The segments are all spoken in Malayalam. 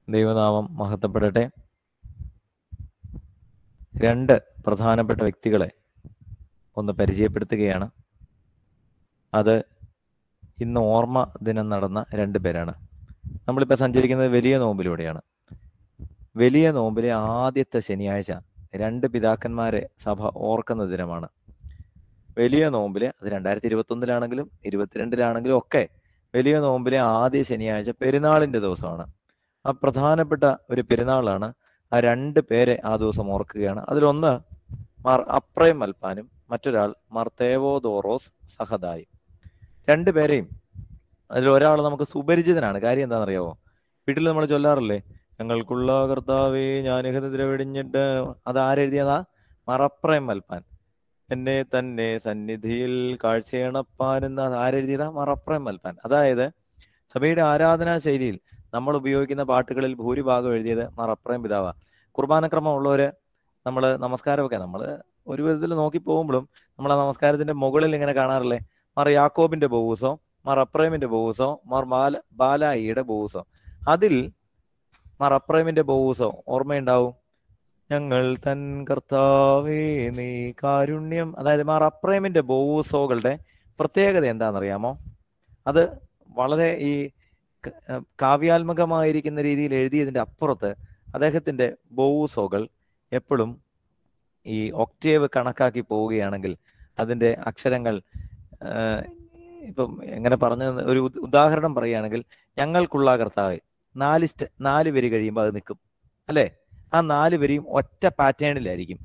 ദൈവനാമം മഹത്വപ്പെടട്ടെ രണ്ട് പ്രധാനപ്പെട്ട വ്യക്തികളെ ഒന്ന് പരിചയപ്പെടുത്തുകയാണ് അത് ഇന്ന് ഓർമ്മ ദിനം നടന്ന രണ്ട് പേരാണ് നമ്മളിപ്പോൾ സഞ്ചരിക്കുന്നത് വലിയ നോമ്പിലൂടെയാണ് വലിയ നോമ്പിലെ ആദ്യത്തെ ശനിയാഴ്ച രണ്ട് പിതാക്കന്മാരെ സഭ ഓർക്കുന്ന ദിനമാണ് വലിയ നോമ്പിലെ അത് രണ്ടായിരത്തി ഇരുപത്തൊന്നിലാണെങ്കിലും ഇരുപത്തിരണ്ടിലാണെങ്കിലും ഒക്കെ വലിയ നോമ്പിലെ ആദ്യ ശനിയാഴ്ച പെരുന്നാളിന്റെ ദിവസമാണ് ആ പ്രധാനപ്പെട്ട ഒരു പെരുന്നാളാണ് ആ രണ്ട് പേരെ ആ ദിവസം ഓർക്കുകയാണ് അതിലൊന്ന് മാർ അപ്രയം മൽപ്പാനും മറ്റൊരാൾ മാർ തേവോദോറോസ് സഹദായും രണ്ടു പേരെയും അതിൽ ഒരാൾ നമുക്ക് സുപരിചിതനാണ് കാര്യം എന്താണെന്നറിയാവോ വീട്ടിൽ നമ്മൾ ചൊല്ലാറില്ലേ ഞങ്ങൾക്കുള്ള കർത്താവേ ഞാനിഹനെതിരെ വെടിഞ്ഞിട്ട് അത് ആരെഴുതിയതാ മറപ്രയം മൽപ്പാൻ എന്നെ തന്നെ സന്നിധിയിൽ കാഴ്ചയണപ്പാൻ എന്ന് അത് ആരെഴുതിയതാ മറപ്രയം മൽപ്പാൻ അതായത് സഭയുടെ ആരാധനാ ശൈലിയിൽ നമ്മൾ ഉപയോഗിക്കുന്ന പാട്ടുകളിൽ ഭൂരിഭാഗം എഴുതിയത് മറപ്രയം പിതാവ കുർബാനക്രമം ഉള്ളവര് നമ്മൾ നമസ്കാരമൊക്കെ നമ്മൾ ഒരു വിധത്തിൽ നോക്കി പോകുമ്പോഴും നമ്മൾ ആ നമസ്കാരത്തിന്റെ മുകളിൽ ഇങ്ങനെ കാണാറില്ലേ മാർ യാക്കോബിന്റെ ബഹൂസോ മാർ അപ്രേമിന്റെ ബഹൂസോ മാർ ബാല ബാലായിയുടെ ബഹൂസോ അതിൽ മാർ അപ്രേമിന്റെ ബഹൂസോ ഓർമ്മയുണ്ടാവും ഞങ്ങൾ തൻ കർത്താവേ നീ കാരുണ്യം അതായത് മാർ അപ്രേമിന്റെ ബഹൂസോകളുടെ പ്രത്യേകത എന്താണെന്നറിയാമോ അത് വളരെ ഈ കാവ്യാത്മകമായിരിക്കുന്ന രീതിയിൽ എഴുതിയതിന്റെ അപ്പുറത്ത് അദ്ദേഹത്തിന്റെ ബോവുസോകൾ എപ്പോഴും ഈ ഒക്ടേവ് കണക്കാക്കി പോവുകയാണെങ്കിൽ അതിന്റെ അക്ഷരങ്ങൾ ഇപ്പം എങ്ങനെ പറഞ്ഞ ഒരു ഉദാഹരണം പറയുകയാണെങ്കിൽ ഞങ്ങൾക്കുള്ള കർത്താവ് നാല് സ്റ്റ നാല് വരി കഴിയുമ്പോൾ അത് നിൽക്കും അല്ലേ ആ നാല് വരിയും ഒറ്റ പാറ്റേണിലായിരിക്കും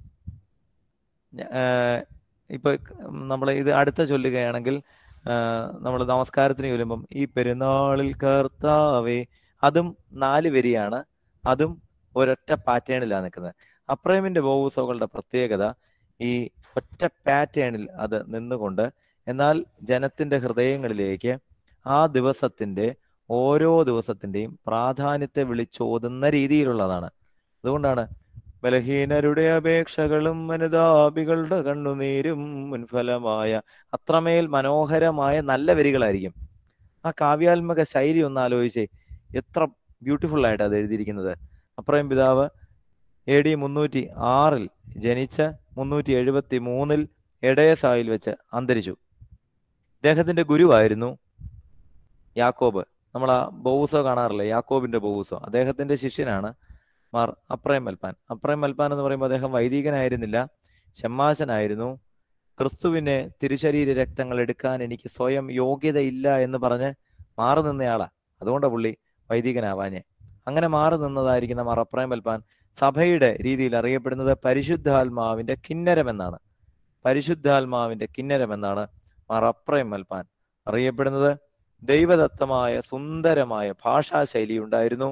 ഇപ്പൊ നമ്മൾ ഇത് അടുത്ത ചൊല്ലുകയാണെങ്കിൽ നമ്മൾ നമസ്കാരത്തിന് ചൊല്ലുമ്പം ഈ പെരുന്നാളിൽ കർത്താവേ അതും നാല് വരിയാണ് അതും ഒരൊറ്റ പാറ്റേണിലാണ് നിൽക്കുന്നത് അപ്രേമിന്റെ ബോവുസോകളുടെ പ്രത്യേകത ഈ ഒറ്റ പാറ്റേണിൽ അത് നിന്നുകൊണ്ട് എന്നാൽ ജനത്തിന്റെ ഹൃദയങ്ങളിലേക്ക് ആ ദിവസത്തിന്റെ ഓരോ ദിവസത്തിന്റെയും പ്രാധാന്യത്തെ വിളിച്ചോതുന്ന രീതിയിലുള്ളതാണ് അതുകൊണ്ടാണ് ബലഹീനരുടെ അപേക്ഷകളും അനുതാപികളുടെ കണ്ണുനീരും മുൻഫലമായ അത്രമേൽ മനോഹരമായ നല്ല വരികളായിരിക്കും ആ കാവ്യാത്മക ശൈലി ഒന്ന് ആലോചിച്ചേ എത്ര ബ്യൂട്ടിഫുൾ ആയിട്ട് അത് എഴുതിയിരിക്കുന്നത് അപ്രയം പിതാവ് എ ഡി മുന്നൂറ്റി ആറിൽ ജനിച്ച് മുന്നൂറ്റി എഴുപത്തി മൂന്നിൽ എഡയസായിൽ വെച്ച് അന്തരിച്ചു ഇദ്ദേഹത്തിന്റെ ഗുരുവായിരുന്നു യാക്കോബ് നമ്മൾ ആ ബൗസോ കാണാറില്ലേ യാക്കോബിന്റെ ബൗസോ അദ്ദേഹത്തിന്റെ ശിഷ്യനാണ് മാർ അപ്രയം മൽപ്പാൻ അപ്രയം മൽപ്പാൻ എന്ന് പറയുമ്പോൾ അദ്ദേഹം വൈദികനായിരുന്നില്ല ഷമ്മാശനായിരുന്നു ക്രിസ്തുവിനെ തിരുശരീര രക്തങ്ങൾ എടുക്കാൻ എനിക്ക് സ്വയം യോഗ്യതയില്ല എന്ന് പറഞ്ഞ് മാറി നിന്നയാളാ അതുകൊണ്ടാണ് പുള്ളി വൈദികനാവാഞ്ഞ് അങ്ങനെ മാറി നിന്നതായിരിക്കുന്ന മാർ അപ്രയം മൽപ്പാൻ സഭയുടെ രീതിയിൽ അറിയപ്പെടുന്നത് പരിശുദ്ധാത്മാവിന്റെ കിന്നരം എന്നാണ് പരിശുദ്ധാത്മാവിന്റെ കിന്നരം എന്നാണ് മാർ അപ്രയം മൽപ്പാൻ അറിയപ്പെടുന്നത് ദൈവദത്തമായ സുന്ദരമായ ഭാഷാശൈലി ഉണ്ടായിരുന്നു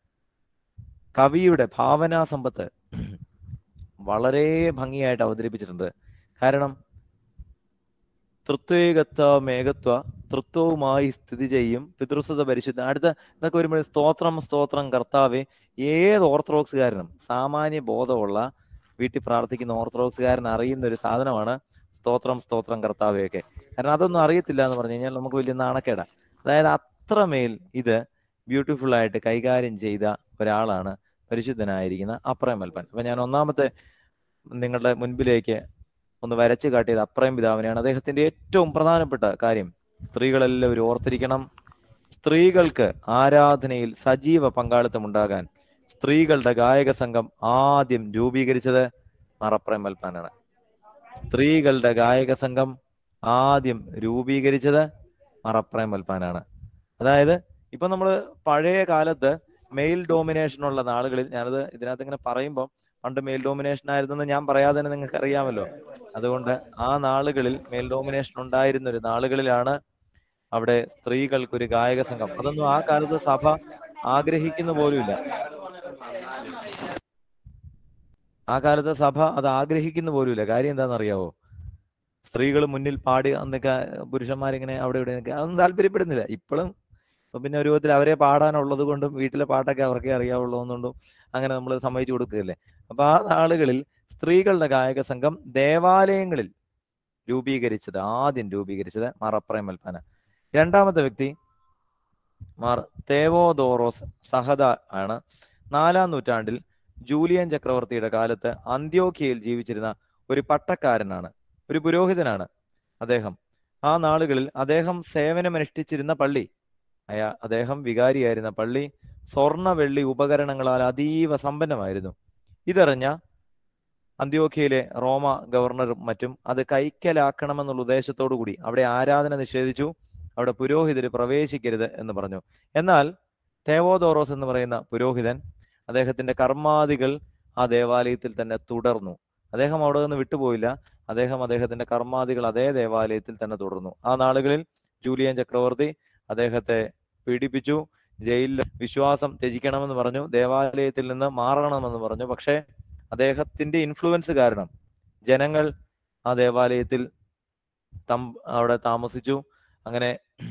കവിയുടെ ഭാവനാ സമ്പത്ത് വളരെ ഭംഗിയായിട്ട് അവതരിപ്പിച്ചിട്ടുണ്ട് കാരണം തൃത്വേകത്വ മേഘത്വ തൃത്വവുമായി സ്ഥിതി ചെയ്യും പിതൃസ്വത പരിശുദ്ധ അടുത്ത ഇതൊക്കെ വരുമ്പോൾ സ്തോത്രം സ്തോത്രം കർത്താവെ ഏത് ഓർത്തഡോക്സുകാരനും സാമാന്യ ബോധമുള്ള വീട്ടിൽ പ്രാർത്ഥിക്കുന്ന ഓർത്തഡോക്സുകാരൻ അറിയുന്ന ഒരു സാധനമാണ് സ്തോത്രം സ്തോത്രം കർത്താവെയൊക്കെ കാരണം അതൊന്നും അറിയത്തില്ല എന്ന് പറഞ്ഞു കഴിഞ്ഞാൽ നമുക്ക് വലിയ നാണക്കേടാ അതായത് അത്രമേൽ ഇത് ബ്യൂട്ടിഫുൾ ആയിട്ട് കൈകാര്യം ചെയ്ത ഒരാളാണ് പരിശുദ്ധനായിരിക്കുന്ന അപ്രയം മൽപ്പൻ അപ്പൊ ഞാൻ ഒന്നാമത്തെ നിങ്ങളുടെ മുൻപിലേക്ക് ഒന്ന് വരച്ചു കാട്ടിയത് അപ്രയം പിതാവിനെയാണ് അദ്ദേഹത്തിന്റെ ഏറ്റവും പ്രധാനപ്പെട്ട കാര്യം സ്ത്രീകളെല്ലാവരും ഓർത്തിരിക്കണം സ്ത്രീകൾക്ക് ആരാധനയിൽ സജീവ പങ്കാളിത്തം ഉണ്ടാകാൻ സ്ത്രീകളുടെ ഗായക സംഘം ആദ്യം രൂപീകരിച്ചത് മറപ്രയം മൽപ്പാനാണ് സ്ത്രീകളുടെ ഗായക സംഘം ആദ്യം രൂപീകരിച്ചത് മറപ്രയം മൽപ്പാനാണ് അതായത് ഇപ്പൊ നമ്മൾ പഴയ കാലത്ത് മെയിൽ ഡോമിനേഷൻ ഉള്ള നാളുകളിൽ ഞാനത് ഇതിനകത്ത് ഇങ്ങനെ പറയുമ്പോൾ പണ്ട് മെയിൽ ഡോമിനേഷൻ ആയിരുന്നെന്ന് ഞാൻ പറയാതെ തന്നെ നിങ്ങൾക്ക് അറിയാമല്ലോ അതുകൊണ്ട് ആ നാളുകളിൽ മെയിൽ ഡോമിനേഷൻ ഉണ്ടായിരുന്ന ഒരു നാളുകളിലാണ് അവിടെ സ്ത്രീകൾക്ക് ഒരു ഗായക സംഘം അതൊന്നും ആ കാലത്ത് സഭ ആഗ്രഹിക്കുന്ന പോലുമില്ല ആ കാലത്ത് സഭ അത് ആഗ്രഹിക്കുന്ന പോലുമില്ല കാര്യം എന്താണെന്നറിയാവോ സ്ത്രീകൾ മുന്നിൽ പാടി അന്നൊക്കെ പുരുഷന്മാരിങ്ങനെ അവിടെ ഇവിടെ നിൽക്കുക അതൊന്നും താല്പര്യപ്പെടുന്നില്ല ഇപ്പോഴും പിന്നെ ഒരു വിധത്തിൽ അവരെ പാടാനുള്ളത് കൊണ്ടും വീട്ടിലെ പാട്ടൊക്കെ അവർക്കേ അറിയാവുള്ളതുകൊണ്ടും അങ്ങനെ നമ്മൾ സമ്മതിച്ചു കൊടുക്കുകയല്ലേ അപ്പൊ ആ നാളുകളിൽ സ്ത്രീകളുടെ ഗായക സംഘം ദേവാലയങ്ങളിൽ രൂപീകരിച്ചത് ആദ്യം രൂപീകരിച്ചത് മറപ്രയം മൽപ്പാന രണ്ടാമത്തെ വ്യക്തി മാർ തേവോദോറോസ് സഹദ ആണ് നാലാം നൂറ്റാണ്ടിൽ ജൂലിയൻ ചക്രവർത്തിയുടെ കാലത്ത് അന്ത്യോഖ്യയിൽ ജീവിച്ചിരുന്ന ഒരു പട്ടക്കാരനാണ് ഒരു പുരോഹിതനാണ് അദ്ദേഹം ആ നാളുകളിൽ അദ്ദേഹം സേവനമനുഷ്ഠിച്ചിരുന്ന പള്ളി അയാ അദ്ദേഹം വികാരിയായിരുന്ന പള്ളി സ്വർണ്ണ വെള്ളി ഉപകരണങ്ങളാൽ അതീവ സമ്പന്നമായിരുന്നു ഇതറിഞ്ഞ അന്ത്യോഖ്യയിലെ റോമ ഗവർണറും മറ്റും അത് കൈക്കലാക്കണമെന്നുള്ള ഉദ്ദേശത്തോടു കൂടി അവിടെ ആരാധന നിഷേധിച്ചു അവിടെ പുരോഹിതര് പ്രവേശിക്കരുത് എന്ന് പറഞ്ഞു എന്നാൽ തേവോദോറോസ് എന്ന് പറയുന്ന പുരോഹിതൻ അദ്ദേഹത്തിന്റെ കർമാദികൾ ആ ദേവാലയത്തിൽ തന്നെ തുടർന്നു അദ്ദേഹം അവിടെ നിന്ന് വിട്ടുപോയില്ല അദ്ദേഹം അദ്ദേഹത്തിന്റെ കർമാദികൾ അതേ ദേവാലയത്തിൽ തന്നെ തുടർന്നു ആ നാളുകളിൽ ജൂലിയൻ ചക്രവർത്തി അദ്ദേഹത്തെ പീഡിപ്പിച്ചു ജയിലിൽ വിശ്വാസം ത്യജിക്കണമെന്ന് പറഞ്ഞു ദേവാലയത്തിൽ നിന്ന് മാറണമെന്ന് പറഞ്ഞു പക്ഷേ അദ്ദേഹത്തിന്റെ ഇൻഫ്ലുവൻസ് കാരണം ജനങ്ങൾ ആ ദേവാലയത്തിൽ തം അവിടെ താമസിച്ചു അങ്ങനെ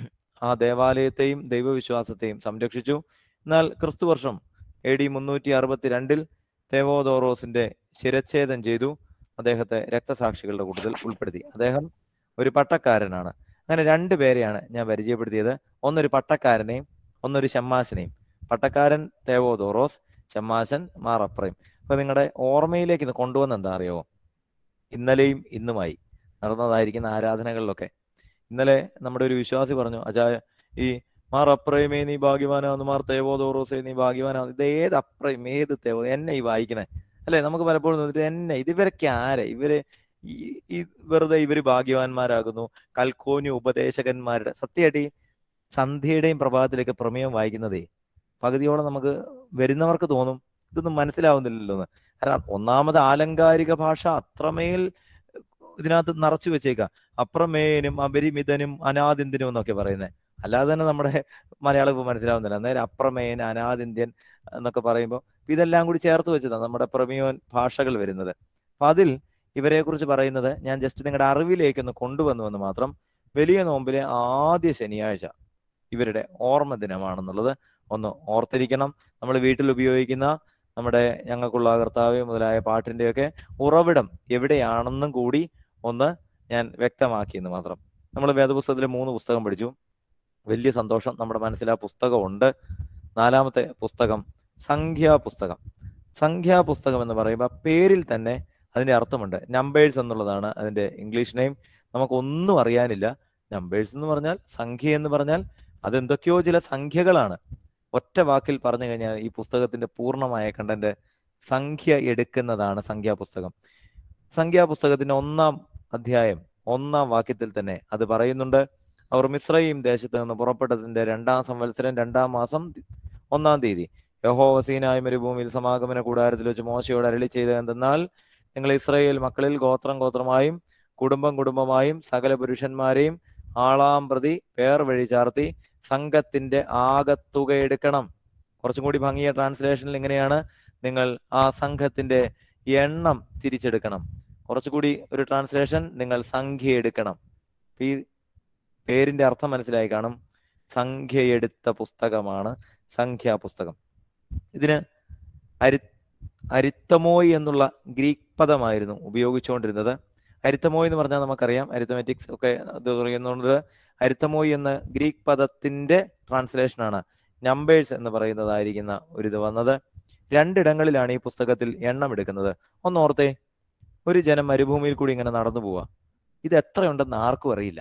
ആ ദേവാലയത്തെയും ദൈവവിശ്വാസത്തെയും സംരക്ഷിച്ചു എന്നാൽ ക്രിസ്തു വർഷം എ ഡി മുന്നൂറ്റി അറുപത്തി രണ്ടിൽ തേവോദോറോസിന്റെ ശിരച്ഛേദം ചെയ്തു അദ്ദേഹത്തെ രക്തസാക്ഷികളുടെ കൂട്ടത്തിൽ ഉൾപ്പെടുത്തി അദ്ദേഹം ഒരു പട്ടക്കാരനാണ് അങ്ങനെ രണ്ടു പേരെയാണ് ഞാൻ പരിചയപ്പെടുത്തിയത് ഒന്നൊരു പട്ടക്കാരനെയും ഒന്നൊരു ഷമ്മാശനെയും പട്ടക്കാരൻ തേവോദോറോസ് ഷമ്മാശൻ മാറപ്രയും അപ്പൊ നിങ്ങളുടെ ഓർമ്മയിലേക്ക് ഇത് കൊണ്ടുവന്ന എന്താ അറിയോ ഇന്നലെയും ഇന്നുമായി നടന്നതായിരിക്കുന്ന ആരാധനകളിലൊക്കെ ഇന്നലെ നമ്മുടെ ഒരു വിശ്വാസി പറഞ്ഞു അജാ ഈ മാർ അപ്രയമേ നീ ഭാഗ്യവാനാന്ന് മാർ തേവോദോറോസേ നീ ഭാഗ്യവാനാന്ന് ഇത് ഏത് അപ്രയം ഏത് തേവോ എന്നെ ഈ വായിക്കണേ അല്ലെ നമുക്ക് പലപ്പോഴും തോന്നിട്ട് എന്നെ ഇത് ഇവരൊക്കെ ആരെ ഇവര് ഈ ഈ വെറുതെ ഇവര് ഭാഗ്യവാന്മാരാകുന്നു കൽക്കോന്യ ഉപദേശകന്മാരുടെ സത്യമായിട്ട് ഈ സന്ധ്യയുടെയും പ്രഭാതത്തിലേക്ക് പ്രമേയം വായിക്കുന്നതേ പകുതിയോളം നമുക്ക് വരുന്നവർക്ക് തോന്നും ഇതൊന്നും മനസ്സിലാവുന്നില്ലല്ലോ എന്ന് കാരണം ഒന്നാമത് ആലങ്കാരിക ഭാഷ അത്രമേൽ ഇതിനകത്ത് നിറച്ചു വെച്ചേക്കാം അപ്രമേയനും അപരിമിതനും അനാദിന്യനും എന്നൊക്കെ പറയുന്നത് അല്ലാതെ തന്നെ നമ്മുടെ മലയാളം ഇപ്പൊ മനസ്സിലാവുന്നില്ല അന്നേരം അപ്രമേയൻ അനാദിന്യൻ എന്നൊക്കെ പറയുമ്പോൾ ഇതെല്ലാം കൂടി ചേർത്ത് വെച്ചതാണ് നമ്മുടെ പ്രമേയൻ ഭാഷകൾ വരുന്നത് അപ്പൊ അതിൽ ഇവരെ കുറിച്ച് പറയുന്നത് ഞാൻ ജസ്റ്റ് നിങ്ങളുടെ അറിവിലേക്ക് ഒന്ന് കൊണ്ടുവന്നു എന്ന് മാത്രം വലിയ നോമ്പിലെ ആദ്യ ശനിയാഴ്ച ഇവരുടെ ഓർമ്മ ദിനമാണെന്നുള്ളത് ഒന്ന് ഓർത്തിരിക്കണം നമ്മൾ വീട്ടിൽ ഉപയോഗിക്കുന്ന നമ്മുടെ ഞങ്ങൾക്കുള്ള കർത്താവ് മുതലായ പാട്ടിന്റെയൊക്കെ ഉറവിടം എവിടെയാണെന്നും കൂടി ഒന്ന് ഞാൻ വ്യക്തമാക്കി എന്ന് മാത്രം നമ്മൾ വേദപുസ്തകത്തിൽ മൂന്ന് പുസ്തകം പഠിച്ചു വലിയ സന്തോഷം നമ്മുടെ മനസ്സിൽ ആ പുസ്തകം ഉണ്ട് നാലാമത്തെ പുസ്തകം സംഖ്യാ പുസ്തകം സംഖ്യാ പുസ്തകം എന്ന് പറയുമ്പോൾ പേരിൽ തന്നെ അതിന്റെ അർത്ഥമുണ്ട് നമ്പേഴ്സ് എന്നുള്ളതാണ് അതിന്റെ ഇംഗ്ലീഷ് നെയിം നമുക്കൊന്നും അറിയാനില്ല നമ്പേഴ്സ് എന്ന് പറഞ്ഞാൽ സംഖ്യ എന്ന് പറഞ്ഞാൽ അതെന്തൊക്കെയോ ചില സംഖ്യകളാണ് ഒറ്റ വാക്കിൽ പറഞ്ഞു കഴിഞ്ഞാൽ ഈ പുസ്തകത്തിന്റെ പൂർണ്ണമായ കണ്ടന്റ് സംഖ്യ എടുക്കുന്നതാണ് സംഖ്യാപുസ്തകം സംഖ്യാപുസ്തകത്തിന്റെ ഒന്നാം അധ്യായം ഒന്നാം വാക്യത്തിൽ തന്നെ അത് പറയുന്നുണ്ട് അവർ മിശ്രയും ദേശത്ത് നിന്ന് പുറപ്പെട്ടതിന്റെ രണ്ടാം സംവത്സരം രണ്ടാം മാസം ഒന്നാം തീയതി യഹോവ സീനായ മരുഭൂമിയിൽ സമാഗമന കൂടാരത്തിൽ വെച്ച് മോശയോട് അരളി ചെയ്ത് എന്തെന്നാൽ നിങ്ങൾ ഇസ്രായേൽ മക്കളിൽ ഗോത്രം ഗോത്രമായും കുടുംബം കുടുംബമായും സകല പുരുഷന്മാരെയും ആളാം പ്രതി പേർ വഴി ചാർത്തി സംഘത്തിന്റെ ആകത്തുക എടുക്കണം കുറച്ചും കൂടി ഭംഗിയ ട്രാൻസ്ലേഷനിൽ ഇങ്ങനെയാണ് നിങ്ങൾ ആ സംഘത്തിന്റെ എണ്ണം തിരിച്ചെടുക്കണം കുറച്ചുകൂടി ഒരു ട്രാൻസ്ലേഷൻ നിങ്ങൾ സംഖ്യ എടുക്കണം ഈ പേരിന്റെ അർത്ഥം മനസ്സിലായി കാണും സംഖ്യയെടുത്ത പുസ്തകമാണ് സംഖ്യാ പുസ്തകം ഇതിന് അരി അരിത്തമോയ് എന്നുള്ള ഗ്രീക്ക് പദമായിരുന്നു ഉപയോഗിച്ചുകൊണ്ടിരുന്നത് അരിത്തമോയ് എന്ന് പറഞ്ഞാൽ നമുക്കറിയാം അരിത്തമെറ്റിക്സ് ഒക്കെ ഇത് പറയുന്നുണ്ട് അരിത്തമോയ് എന്ന ഗ്രീക്ക് പദത്തിന്റെ ട്രാൻസ്ലേഷനാണ് നമ്പേഴ്സ് എന്ന് പറയുന്നതായിരിക്കുന്ന ഒരു ഇത് വന്നത് രണ്ടിടങ്ങളിലാണ് ഈ പുസ്തകത്തിൽ എണ്ണം എടുക്കുന്നത് ഒന്ന് ഓർത്തേ ഒരു ജനം മരുഭൂമിയിൽ കൂടി ഇങ്ങനെ നടന്നു പോവാ ഇത് എത്രയുണ്ടെന്ന് ആർക്കും അറിയില്ല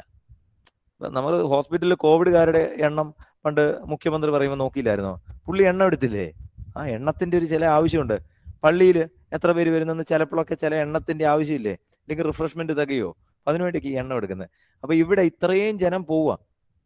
നമ്മൾ ഹോസ്പിറ്റലിൽ കോവിഡുകാരുടെ എണ്ണം പണ്ട് മുഖ്യമന്ത്രി പറയുമ്പോൾ നോക്കിയില്ലായിരുന്നോ പുള്ളി എണ്ണം എടുത്തില്ലേ ആ എണ്ണത്തിന്റെ ഒരു ചില ആവശ്യമുണ്ട് പള്ളിയിൽ എത്ര പേര് വരുന്നെന്ന് ചിലപ്പോഴൊക്കെ ചില എണ്ണത്തിന്റെ ആവശ്യമില്ലേ അല്ലെങ്കിൽ റിഫ്രഷ്മെന്റ് തികയോ അപ്പൊ അതിനുവേണ്ടിയൊക്കെ ഈ എണ്ണം എടുക്കുന്നത് അപ്പൊ ഇവിടെ ഇത്രയും ജനം പോവുക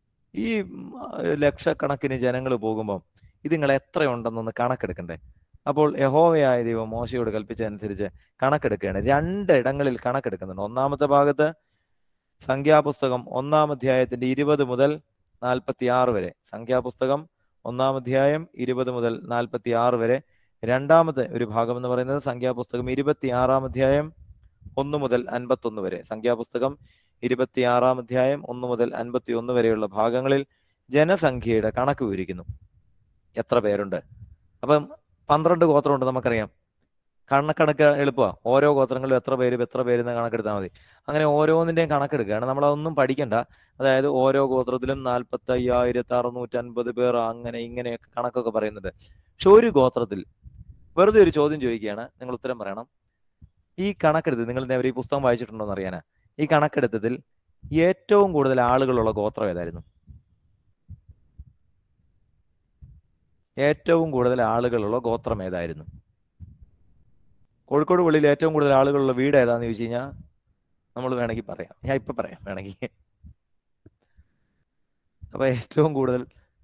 ഈ ലക്ഷക്കണക്കിന് ജനങ്ങൾ പോകുമ്പോൾ ഇത് നിങ്ങൾ എത്രയുണ്ടെന്നൊന്ന് കണക്കെടുക്കണ്ടേ അപ്പോൾ യഹോവയായ ദൈവം മോശയോട് കൽപ്പിച്ചതനുസരിച്ച് കണക്കെടുക്കുകയാണ് രണ്ടിടങ്ങളിൽ കണക്കെടുക്കുന്നുണ്ട് ഒന്നാമത്തെ ഭാഗത്ത് സംഖ്യാപുസ്തകം ഒന്നാം അധ്യായത്തിന്റെ ഇരുപത് മുതൽ നാൽപ്പത്തി ആറ് വരെ സംഖ്യാപുസ്തകം ഒന്നാം അധ്യായം ഇരുപത് മുതൽ നാൽപ്പത്തി ആറ് വരെ രണ്ടാമത്തെ ഒരു ഭാഗം എന്ന് പറയുന്നത് സംഖ്യാപുസ്തകം ഇരുപത്തി ആറാം അധ്യായം ഒന്ന് മുതൽ അൻപത്തൊന്ന് വരെ സംഖ്യാപുസ്തകം ഇരുപത്തി ആറാം അധ്യായം ഒന്ന് മുതൽ അൻപത്തി ഒന്ന് വരെയുള്ള ഭാഗങ്ങളിൽ ജനസംഖ്യയുടെ കണക്ക് വിവരിക്കുന്നു എത്ര പേരുണ്ട് അപ്പം പന്ത്രണ്ട് ഗോത്രമുണ്ട് നമുക്കറിയാം കണക്കണക്ക് എളുപ്പമാണ് ഓരോ ഗോത്രങ്ങളിലും എത്ര പേര് എത്ര പേര് എന്ന് കണക്കെടുത്താൽ മതി അങ്ങനെ ഓരോന്നിന്റെയും കണക്കെടുക്കുകയാണ് നമ്മളതൊന്നും പഠിക്കണ്ട അതായത് ഓരോ ഗോത്രത്തിലും നാൽപ്പത്തി അയ്യായിരത്തി അറുന്നൂറ്റി അൻപത് പേർ അങ്ങനെ ഇങ്ങനെയൊക്കെ കണക്കൊക്കെ പറയുന്നുണ്ട് പക്ഷെ ഒരു ഗോത്രത്തിൽ വെറുതെ ഒരു ചോദ്യം ചോദിക്കുകയാണ് നിങ്ങൾ ഉത്തരം പറയണം ഈ കണക്കെടുത്ത് നിങ്ങൾ നേരെ ഈ പുസ്തകം വായിച്ചിട്ടുണ്ടോ എന്ന് അറിയാനാ ഈ കണക്കെടുത്തതിൽ ഏറ്റവും കൂടുതൽ ആളുകളുള്ള ഗോത്രം ഏതായിരുന്നു ഏറ്റവും കൂടുതൽ ആളുകളുള്ള ഗോത്രം ഏതായിരുന്നു കോഴിക്കോട് പള്ളിയിൽ ഏറ്റവും കൂടുതൽ ആളുകളുള്ള വീട് ഏതാന്ന് ചോദിച്ചു കഴിഞ്ഞാൽ നമ്മൾ വേണമെങ്കിൽ പറയാം ഞാൻ ഇപ്പൊ പറയാം വേണമെങ്കിൽ അപ്പൊ ഏറ്റവും കൂടുതൽ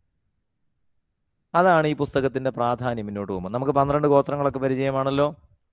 അതാണ് ഈ പുസ്തകത്തിന്റെ പ്രാധാന്യം മുന്നോട്ട് പോകുമ്പോൾ നമുക്ക് പന്ത്രണ്ട് ഗോത്രങ്ങളൊക്കെ പരിചയമാണല്ലോ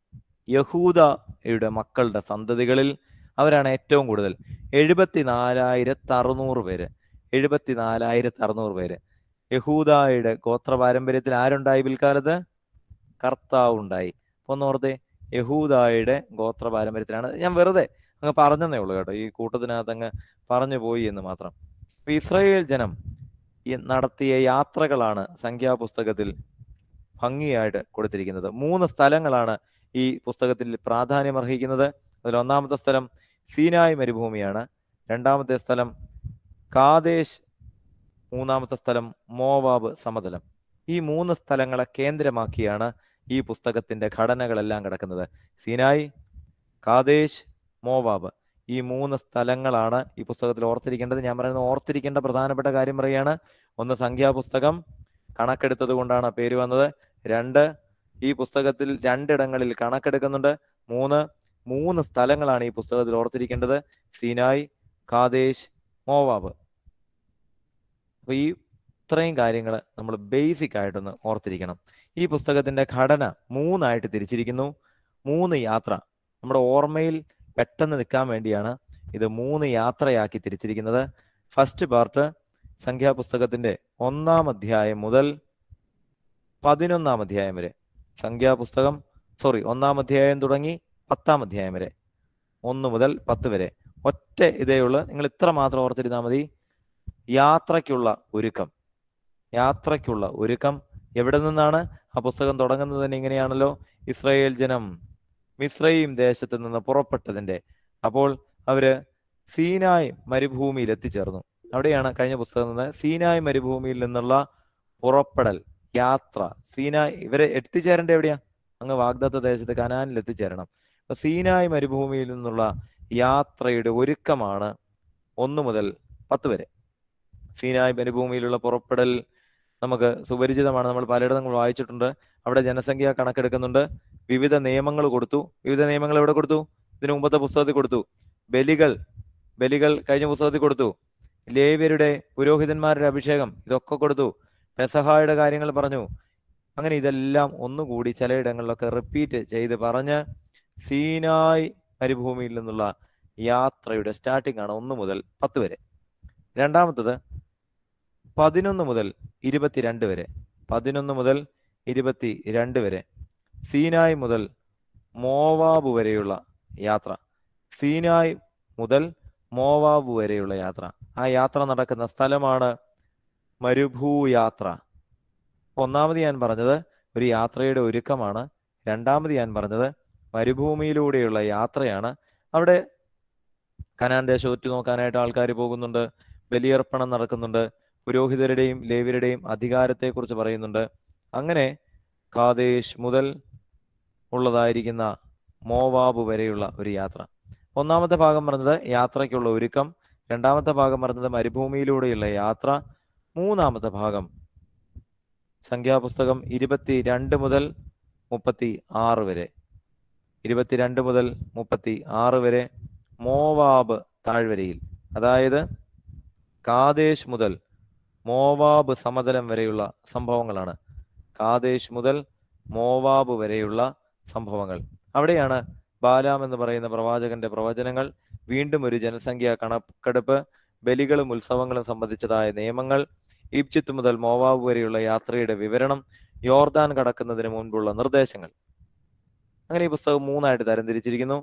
യഹൂദയുടെ മക്കളുടെ സന്തതികളിൽ അവരാണ് ഏറ്റവും കൂടുതൽ എഴുപത്തിനാലായിരത്തി അറുന്നൂറ് പേര് എഴുപത്തിനാലായിരത്തി അറുന്നൂറ് പേര് യഹൂദായുടെ ഗോത്ര പാരമ്പര്യത്തിൽ ആരുണ്ടായി പിൽക്കാലത്ത് കർത്താവ് ഉണ്ടായി അപ്പൊ ഒന്ന് ഓർത്തേ യഹൂദായുടെ ഗോത്ര പാരമ്പര്യത്തിലാണ് ഞാൻ വെറുതെ അങ്ങ് പറഞ്ഞതേ ഉള്ളൂ കേട്ടോ ഈ കൂട്ടത്തിനകത്ത് അങ്ങ് പറഞ്ഞു പോയി എന്ന് മാത്രം അപ്പൊ ഇസ്രായേൽ ജനം ഈ നടത്തിയ യാത്രകളാണ് സംഖ്യാപുസ്തകത്തിൽ ഭംഗിയായിട്ട് കൊടുത്തിരിക്കുന്നത് മൂന്ന് സ്ഥലങ്ങളാണ് ഈ പുസ്തകത്തിൽ പ്രാധാന്യം അർഹിക്കുന്നത് അതിൽ ഒന്നാമത്തെ സ്ഥലം സീനായ് മരുഭൂമിയാണ് രണ്ടാമത്തെ സ്ഥലം കാദേശ് മൂന്നാമത്തെ സ്ഥലം മോവാബ് സമതലം ഈ മൂന്ന് സ്ഥലങ്ങളെ കേന്ദ്രമാക്കിയാണ് ഈ പുസ്തകത്തിന്റെ ഘടനകളെല്ലാം കിടക്കുന്നത് സീനായ് കാദേശ് മോവാബ് ഈ മൂന്ന് സ്ഥലങ്ങളാണ് ഈ പുസ്തകത്തിൽ ഓർത്തിരിക്കേണ്ടത് ഞാൻ പറയുന്നത് ഓർത്തിരിക്കേണ്ട പ്രധാനപ്പെട്ട കാര്യം പറയുകയാണ് ഒന്ന് സംഖ്യാപുസ്തകം കണക്കെടുത്തത് കൊണ്ടാണ് ആ പേര് വന്നത് രണ്ട് ഈ പുസ്തകത്തിൽ രണ്ടിടങ്ങളിൽ കണക്കെടുക്കുന്നുണ്ട് മൂന്ന് മൂന്ന് സ്ഥലങ്ങളാണ് ഈ പുസ്തകത്തിൽ ഓർത്തിരിക്കേണ്ടത് സീനായ് കാദേശ് മോവാബ് അപ്പൊ ഈ ഇത്രയും കാര്യങ്ങൾ നമ്മൾ ബേസിക് ആയിട്ടൊന്ന് ഓർത്തിരിക്കണം ഈ പുസ്തകത്തിന്റെ ഘടന മൂന്നായിട്ട് തിരിച്ചിരിക്കുന്നു മൂന്ന് യാത്ര നമ്മുടെ ഓർമ്മയിൽ പെട്ടെന്ന് നിൽക്കാൻ വേണ്ടിയാണ് ഇത് മൂന്ന് യാത്രയാക്കി തിരിച്ചിരിക്കുന്നത് ഫസ്റ്റ് പാർട്ട് സംഖ്യാപുസ്തകത്തിന്റെ ഒന്നാം അധ്യായം മുതൽ പതിനൊന്നാം അധ്യായം വരെ സംഖ്യാപുസ്തകം സോറി ഒന്നാം അധ്യായം തുടങ്ങി പത്താം അധ്യായം വരെ ഒന്ന് മുതൽ പത്ത് വരെ ഒറ്റ ഇതേ ഉള്ളൂ നിങ്ങൾ ഇത്ര മാത്രം ഓർത്തിരുന്നാൽ മതി യാത്രയ്ക്കുള്ള ഒരുക്കം യാത്രയ്ക്കുള്ള ഒരുക്കം എവിടെ നിന്നാണ് ആ പുസ്തകം തുടങ്ങുന്നത് തന്നെ ഇങ്ങനെയാണല്ലോ ഇസ്രായേൽ ജനം മിശ്രയും ദേശത്ത് നിന്ന് പുറപ്പെട്ടതിന്റെ അപ്പോൾ അവര് സീനായ് മരുഭൂമിയിൽ എത്തിച്ചേർന്നു അവിടെയാണ് കഴിഞ്ഞ പുസ്തകം നിന്ന് സീനായ് മരുഭൂമിയിൽ നിന്നുള്ള പുറപ്പെടൽ യാത്ര സീനായ് ഇവരെ എത്തിച്ചേരേണ്ട എവിടെയാ അങ്ങ് വാഗ്ദത്ത ദേശത്ത് കനാനിൽ എത്തിച്ചേരണം അപ്പൊ സീനായ് മരുഭൂമിയിൽ നിന്നുള്ള യാത്രയുടെ ഒരുക്കമാണ് ഒന്ന് മുതൽ പത്ത് വരെ സീനായ് മരുഭൂമിയിലുള്ള പുറപ്പെടൽ നമുക്ക് സുപരിചിതമാണ് നമ്മൾ പലയിടത്തും നമ്മൾ വായിച്ചിട്ടുണ്ട് അവിടെ ജനസംഖ്യ കണക്കെടുക്കുന്നുണ്ട് വിവിധ നിയമങ്ങൾ കൊടുത്തു വിവിധ നിയമങ്ങൾ എവിടെ കൊടുത്തു ഇതിനു മുമ്പത്തെ പുസ്തകത്തിൽ കൊടുത്തു ബലികൾ ബലികൾ കഴിഞ്ഞ പുസ്തകത്തിൽ കൊടുത്തു ലേവ്യരുടെ പുരോഹിതന്മാരുടെ അഭിഷേകം ഇതൊക്കെ കൊടുത്തു പെസഹായുടെ കാര്യങ്ങൾ പറഞ്ഞു അങ്ങനെ ഇതെല്ലാം ഒന്നുകൂടി ചിലയിടങ്ങളിലൊക്കെ റിപ്പീറ്റ് ചെയ്ത് പറഞ്ഞ് സീനായ് മരുഭൂമിയിൽ നിന്നുള്ള യാത്രയുടെ സ്റ്റാർട്ടിംഗ് ആണ് ഒന്ന് മുതൽ പത്ത് വരെ രണ്ടാമത്തത് പതിനൊന്ന് മുതൽ ഇരുപത്തിരണ്ട് വരെ പതിനൊന്ന് മുതൽ ഇരുപത്തി രണ്ട് വരെ സീനായ് മുതൽ മോവാബ് വരെയുള്ള യാത്ര സീനായ് മുതൽ മോവാബ് വരെയുള്ള യാത്ര ആ യാത്ര നടക്കുന്ന സ്ഥലമാണ് മരുഭൂയാത്ര ഒന്നാമത് ഞാൻ പറഞ്ഞത് ഒരു യാത്രയുടെ ഒരുക്കമാണ് രണ്ടാമത് ഞാൻ പറഞ്ഞത് മരുഭൂമിയിലൂടെയുള്ള യാത്രയാണ് അവിടെ കനാൻ ദേശം ഒറ്റുനോക്കാനായിട്ട് ആൾക്കാർ പോകുന്നുണ്ട് ബലിയർപ്പണം നടക്കുന്നുണ്ട് പുരോഹിതരുടെയും ലേവ്യരുടെയും അധികാരത്തെക്കുറിച്ച് പറയുന്നുണ്ട് അങ്ങനെ കാദേശ് മുതൽ ഉള്ളതായിരിക്കുന്ന മോവാബ് വരെയുള്ള ഒരു യാത്ര ഒന്നാമത്തെ ഭാഗം പറഞ്ഞത് യാത്രയ്ക്കുള്ള ഒരുക്കം രണ്ടാമത്തെ ഭാഗം പറഞ്ഞത് മരുഭൂമിയിലൂടെയുള്ള യാത്ര മൂന്നാമത്തെ ഭാഗം സംഖ്യാപുസ്തകം ഇരുപത്തി രണ്ട് മുതൽ മുപ്പത്തി ആറ് വരെ ഇരുപത്തിരണ്ട് മുതൽ മുപ്പത്തി ആറ് വരെ മോവാബ് താഴ്വരയിൽ അതായത് കാദേശ് മുതൽ മോവാബ് സമതലം വരെയുള്ള സംഭവങ്ങളാണ് കാദേശ് മുതൽ മോവാബ് വരെയുള്ള സംഭവങ്ങൾ അവിടെയാണ് ബാലാം എന്ന് പറയുന്ന പ്രവാചകന്റെ പ്രവചനങ്ങൾ വീണ്ടും ഒരു ജനസംഖ്യ കണക്കെടുപ്പ് ബലികളും ഉത്സവങ്ങളും സംബന്ധിച്ചതായ നിയമങ്ങൾ ഈജിപ്ത് മുതൽ മോവാബ് വരെയുള്ള യാത്രയുടെ വിവരണം യോർദാൻ കടക്കുന്നതിന് മുൻപുള്ള നിർദ്ദേശങ്ങൾ അങ്ങനെ ഈ പുസ്തകം മൂന്നായിട്ട് തരംതിരിച്ചിരിക്കുന്നു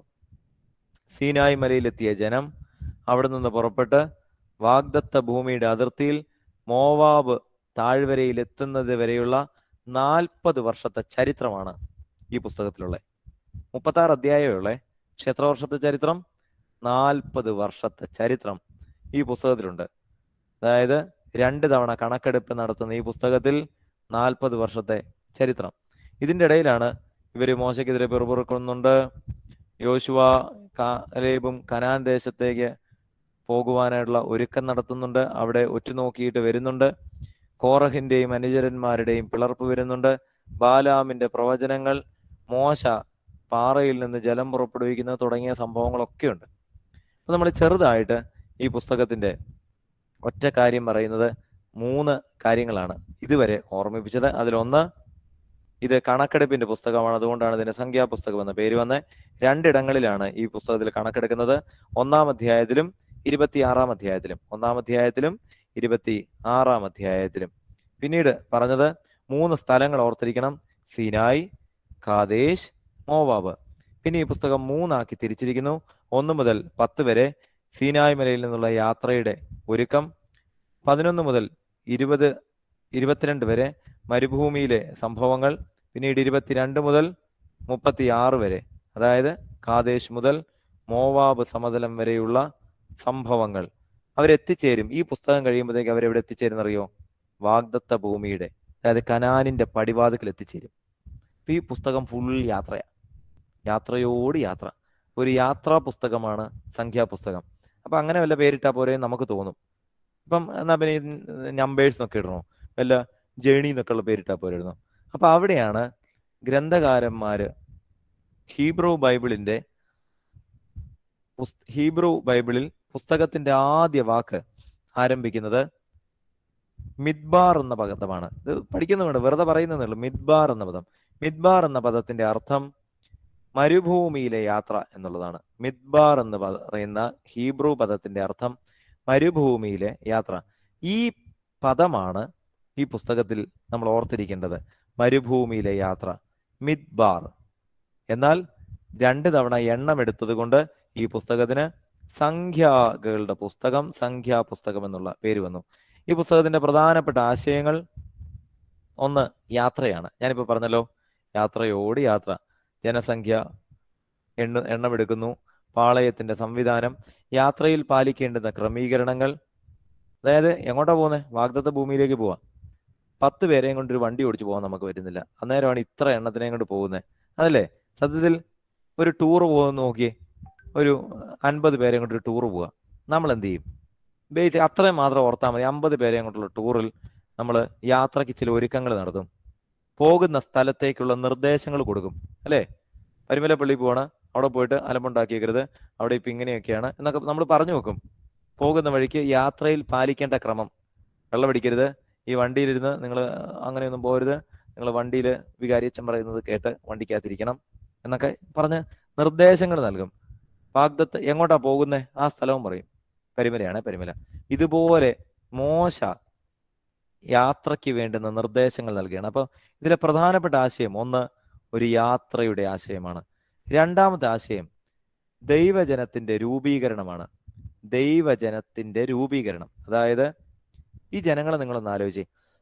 സീനായ് മലയിലെത്തിയ ജനം അവിടെ നിന്ന് പുറപ്പെട്ട് വാഗ്ദത്ത ഭൂമിയുടെ അതിർത്തിയിൽ മോവാബ് താഴ്വരയിൽ എത്തുന്നത് വരെയുള്ള നാൽപ്പത് വർഷത്തെ ചരിത്രമാണ് ഈ പുസ്തകത്തിലുള്ളത് മുപ്പത്തി ആറ് അധ്യായമേ ഉള്ളേ പക്ഷെ എത്ര വർഷത്തെ ചരിത്രം നാൽപ്പത് വർഷത്തെ ചരിത്രം ഈ പുസ്തകത്തിലുണ്ട് അതായത് രണ്ട് തവണ കണക്കെടുപ്പ് നടത്തുന്ന ഈ പുസ്തകത്തിൽ നാൽപ്പത് വർഷത്തെ ചരിത്രം ഇതിന്റെ ഇടയിലാണ് ഇവര് മോശയ്ക്കെതിരെ പിറുപിറുക്കുന്നുണ്ട് യോശുവ കാലേബും കനാൻ ദേശത്തേക്ക് പോകുവാനായിട്ടുള്ള ഒരുക്കം നടത്തുന്നുണ്ട് അവിടെ ഉറ്റുനോക്കിയിട്ട് വരുന്നുണ്ട് കോറഹിന്റെയും അനുചരന്മാരുടെയും പിളർപ്പ് വരുന്നുണ്ട് ബാലാമിന്റെ പ്രവചനങ്ങൾ മോശ പാറയിൽ നിന്ന് ജലം പുറപ്പെടുവിക്കുന്നത് തുടങ്ങിയ സംഭവങ്ങളൊക്കെ ഉണ്ട് അപ്പൊ നമ്മൾ ചെറുതായിട്ട് ഈ പുസ്തകത്തിന്റെ ഒറ്റ കാര്യം പറയുന്നത് മൂന്ന് കാര്യങ്ങളാണ് ഇതുവരെ ഓർമ്മിപ്പിച്ചത് അതിലൊന്ന് ഇത് കണക്കെടുപ്പിന്റെ പുസ്തകമാണ് അതുകൊണ്ടാണ് ഇതിന് സംഖ്യാപുസ്തകം എന്ന പേര് വന്ന് രണ്ടിടങ്ങളിലാണ് ഈ പുസ്തകത്തിൽ കണക്കെടുക്കുന്നത് ഒന്നാം അധ്യായത്തിലും ഇരുപത്തിയാറാം അധ്യായത്തിലും ഒന്നാം അധ്യായത്തിലും ഇരുപത്തി ആറാം അധ്യായത്തിലും പിന്നീട് പറഞ്ഞത് മൂന്ന് സ്ഥലങ്ങൾ ഓർത്തിരിക്കണം സിനായ് കാദേശ് മോവാബ് പിന്നെ ഈ പുസ്തകം മൂന്നാക്കി തിരിച്ചിരിക്കുന്നു ഒന്ന് മുതൽ പത്ത് വരെ സീനായ് മലയിൽ നിന്നുള്ള യാത്രയുടെ ഒരുക്കം പതിനൊന്ന് മുതൽ ഇരുപത് ഇരുപത്തിരണ്ട് വരെ മരുഭൂമിയിലെ സംഭവങ്ങൾ പിന്നീട് ഇരുപത്തിരണ്ട് മുതൽ മുപ്പത്തി ആറ് വരെ അതായത് കാദേശ് മുതൽ മോവാബ് സമതലം വരെയുള്ള സംഭവങ്ങൾ അവരെത്തിച്ചേരും ഈ പുസ്തകം കഴിയുമ്പോഴത്തേക്ക് അവരെവിടെ എത്തിച്ചേരുന്ന അറിയോ വാഗ്ദത്ത ഭൂമിയുടെ അതായത് കനാനിന്റെ പടിവാതിക്കൽ എത്തിച്ചേരും അപ്പൊ ഈ പുസ്തകം ഫുൾ യാത്രയാണ് യാത്രയോട് യാത്ര ഒരു യാത്രാ പുസ്തകമാണ് സംഖ്യാപുസ്തകം അപ്പൊ അങ്ങനെ വല്ല പേരിട്ടാ പോരെ നമുക്ക് തോന്നും ഇപ്പം എന്നാ പിന്നെ നമ്പേഴ്സ് എന്നൊക്കെ ഇടണോ വല്ല ജേണി എന്നൊക്കെ ഉള്ള പേരിട്ടാ പോരായിരുന്നു അപ്പൊ അവിടെയാണ് ഗ്രന്ഥകാരന്മാര് ഹീബ്രു ബൈബിളിന്റെ പുസ്- ഹീബ്രു ബൈബിളിൽ പുസ്തകത്തിന്റെ ആദ്യ വാക്ക് ആരംഭിക്കുന്നത് മിദ്ബാർ എന്ന പദമാണ് ഇത് പഠിക്കുന്നുണ്ട് വെറുതെ പറയുന്നതേ ഉള്ളൂ മിദ്ബാർ എന്ന പദം മിദ്ബാർ എന്ന പദത്തിന്റെ അർത്ഥം മരുഭൂമിയിലെ യാത്ര എന്നുള്ളതാണ് മിദ്ബാർ എന്ന് പ- പറയുന്ന ഹീബ്രു പദത്തിന്റെ അർത്ഥം മരുഭൂമിയിലെ യാത്ര ഈ പദമാണ് ഈ പുസ്തകത്തിൽ നമ്മൾ ഓർത്തിരിക്കേണ്ടത് മരുഭൂമിയിലെ യാത്ര മിദ്ബാർ എന്നാൽ രണ്ട് തവണ എണ്ണം എടുത്തത് കൊണ്ട് ഈ പുസ്തകത്തിന് സംഖ്യകളുടെ പുസ്തകം സംഖ്യാ പുസ്തകം എന്നുള്ള പേര് വന്നു ഈ പുസ്തകത്തിന്റെ പ്രധാനപ്പെട്ട ആശയങ്ങൾ ഒന്ന് യാത്രയാണ് ഞാനിപ്പോ പറഞ്ഞല്ലോ യാത്രയോട് യാത്ര ജനസംഖ്യ എണ്ണ എണ്ണമെടുക്കുന്നു പാളയത്തിന്റെ സംവിധാനം യാത്രയിൽ പാലിക്കേണ്ടുന്ന ക്രമീകരണങ്ങൾ അതായത് എങ്ങോട്ടാ പോകുന്നത് വാഗ്ദത്ത ഭൂമിയിലേക്ക് പോവാം പത്ത് പേരെയും കൊണ്ട് ഒരു വണ്ടി ഓടിച്ചു പോകാൻ നമുക്ക് വരുന്നില്ല അന്നേരമാണ് ഇത്ര എണ്ണത്തിനെയും കൊണ്ട് പോകുന്നത് അതല്ലേ സത്യത്തിൽ ഒരു ടൂർ പോകുന്ന നോക്കിയേ ഒരു അൻപത് പേരെയും കൊണ്ട് ഒരു ടൂർ പോവാ നമ്മൾ എന്ത് ചെയ്യും ബേസിക് അത്രയും മാത്രം ഓർത്താൽ മതി അമ്പത് പേരെയും കൊണ്ടുള്ള ടൂറിൽ നമ്മൾ യാത്രയ്ക്ക് ചില ഒരുക്കങ്ങൾ നടത്തും പോകുന്ന സ്ഥലത്തേക്കുള്ള നിർദ്ദേശങ്ങൾ കൊടുക്കും അല്ലേ പരിമല പള്ളി പോവാണ് അവിടെ പോയിട്ട് അലമ്പുണ്ടാക്കിയേക്കരുത് അവിടെ ഇപ്പം ഇങ്ങനെയൊക്കെയാണ് എന്നൊക്കെ നമ്മൾ പറഞ്ഞു വെക്കും പോകുന്ന വഴിക്ക് യാത്രയിൽ പാലിക്കേണ്ട ക്രമം വെള്ളമടിക്കരുത് ഈ വണ്ടിയിലിരുന്ന് നിങ്ങൾ അങ്ങനെയൊന്നും പോരുത് നിങ്ങൾ വണ്ടിയിൽ വികാരിയച്ഛൻ പറയുന്നത് കേട്ട് വണ്ടിക്കകത്തിരിക്കണം എന്നൊക്കെ പറഞ്ഞ് നിർദ്ദേശങ്ങൾ നൽകും വാഗ്ദത്ത് എങ്ങോട്ടാ പോകുന്നത് ആ സ്ഥലവും പറയും പരിമലയാണ് പരിമല ഇതുപോലെ മോശ യാത്രയ്ക്ക് വേണ്ടുന്ന നിർദ്ദേശങ്ങൾ നൽകുകയാണ് അപ്പോൾ ഇതിലെ പ്രധാനപ്പെട്ട ആശയം ഒന്ന് ഒരു യാത്രയുടെ ആശയമാണ് രണ്ടാമത്തെ ആശയം ദൈവജനത്തിന്റെ രൂപീകരണമാണ് ദൈവജനത്തിന്റെ രൂപീകരണം അതായത് ഈ ജനങ്ങളെ നിങ്ങളൊന്ന് ആലോചിച്ച്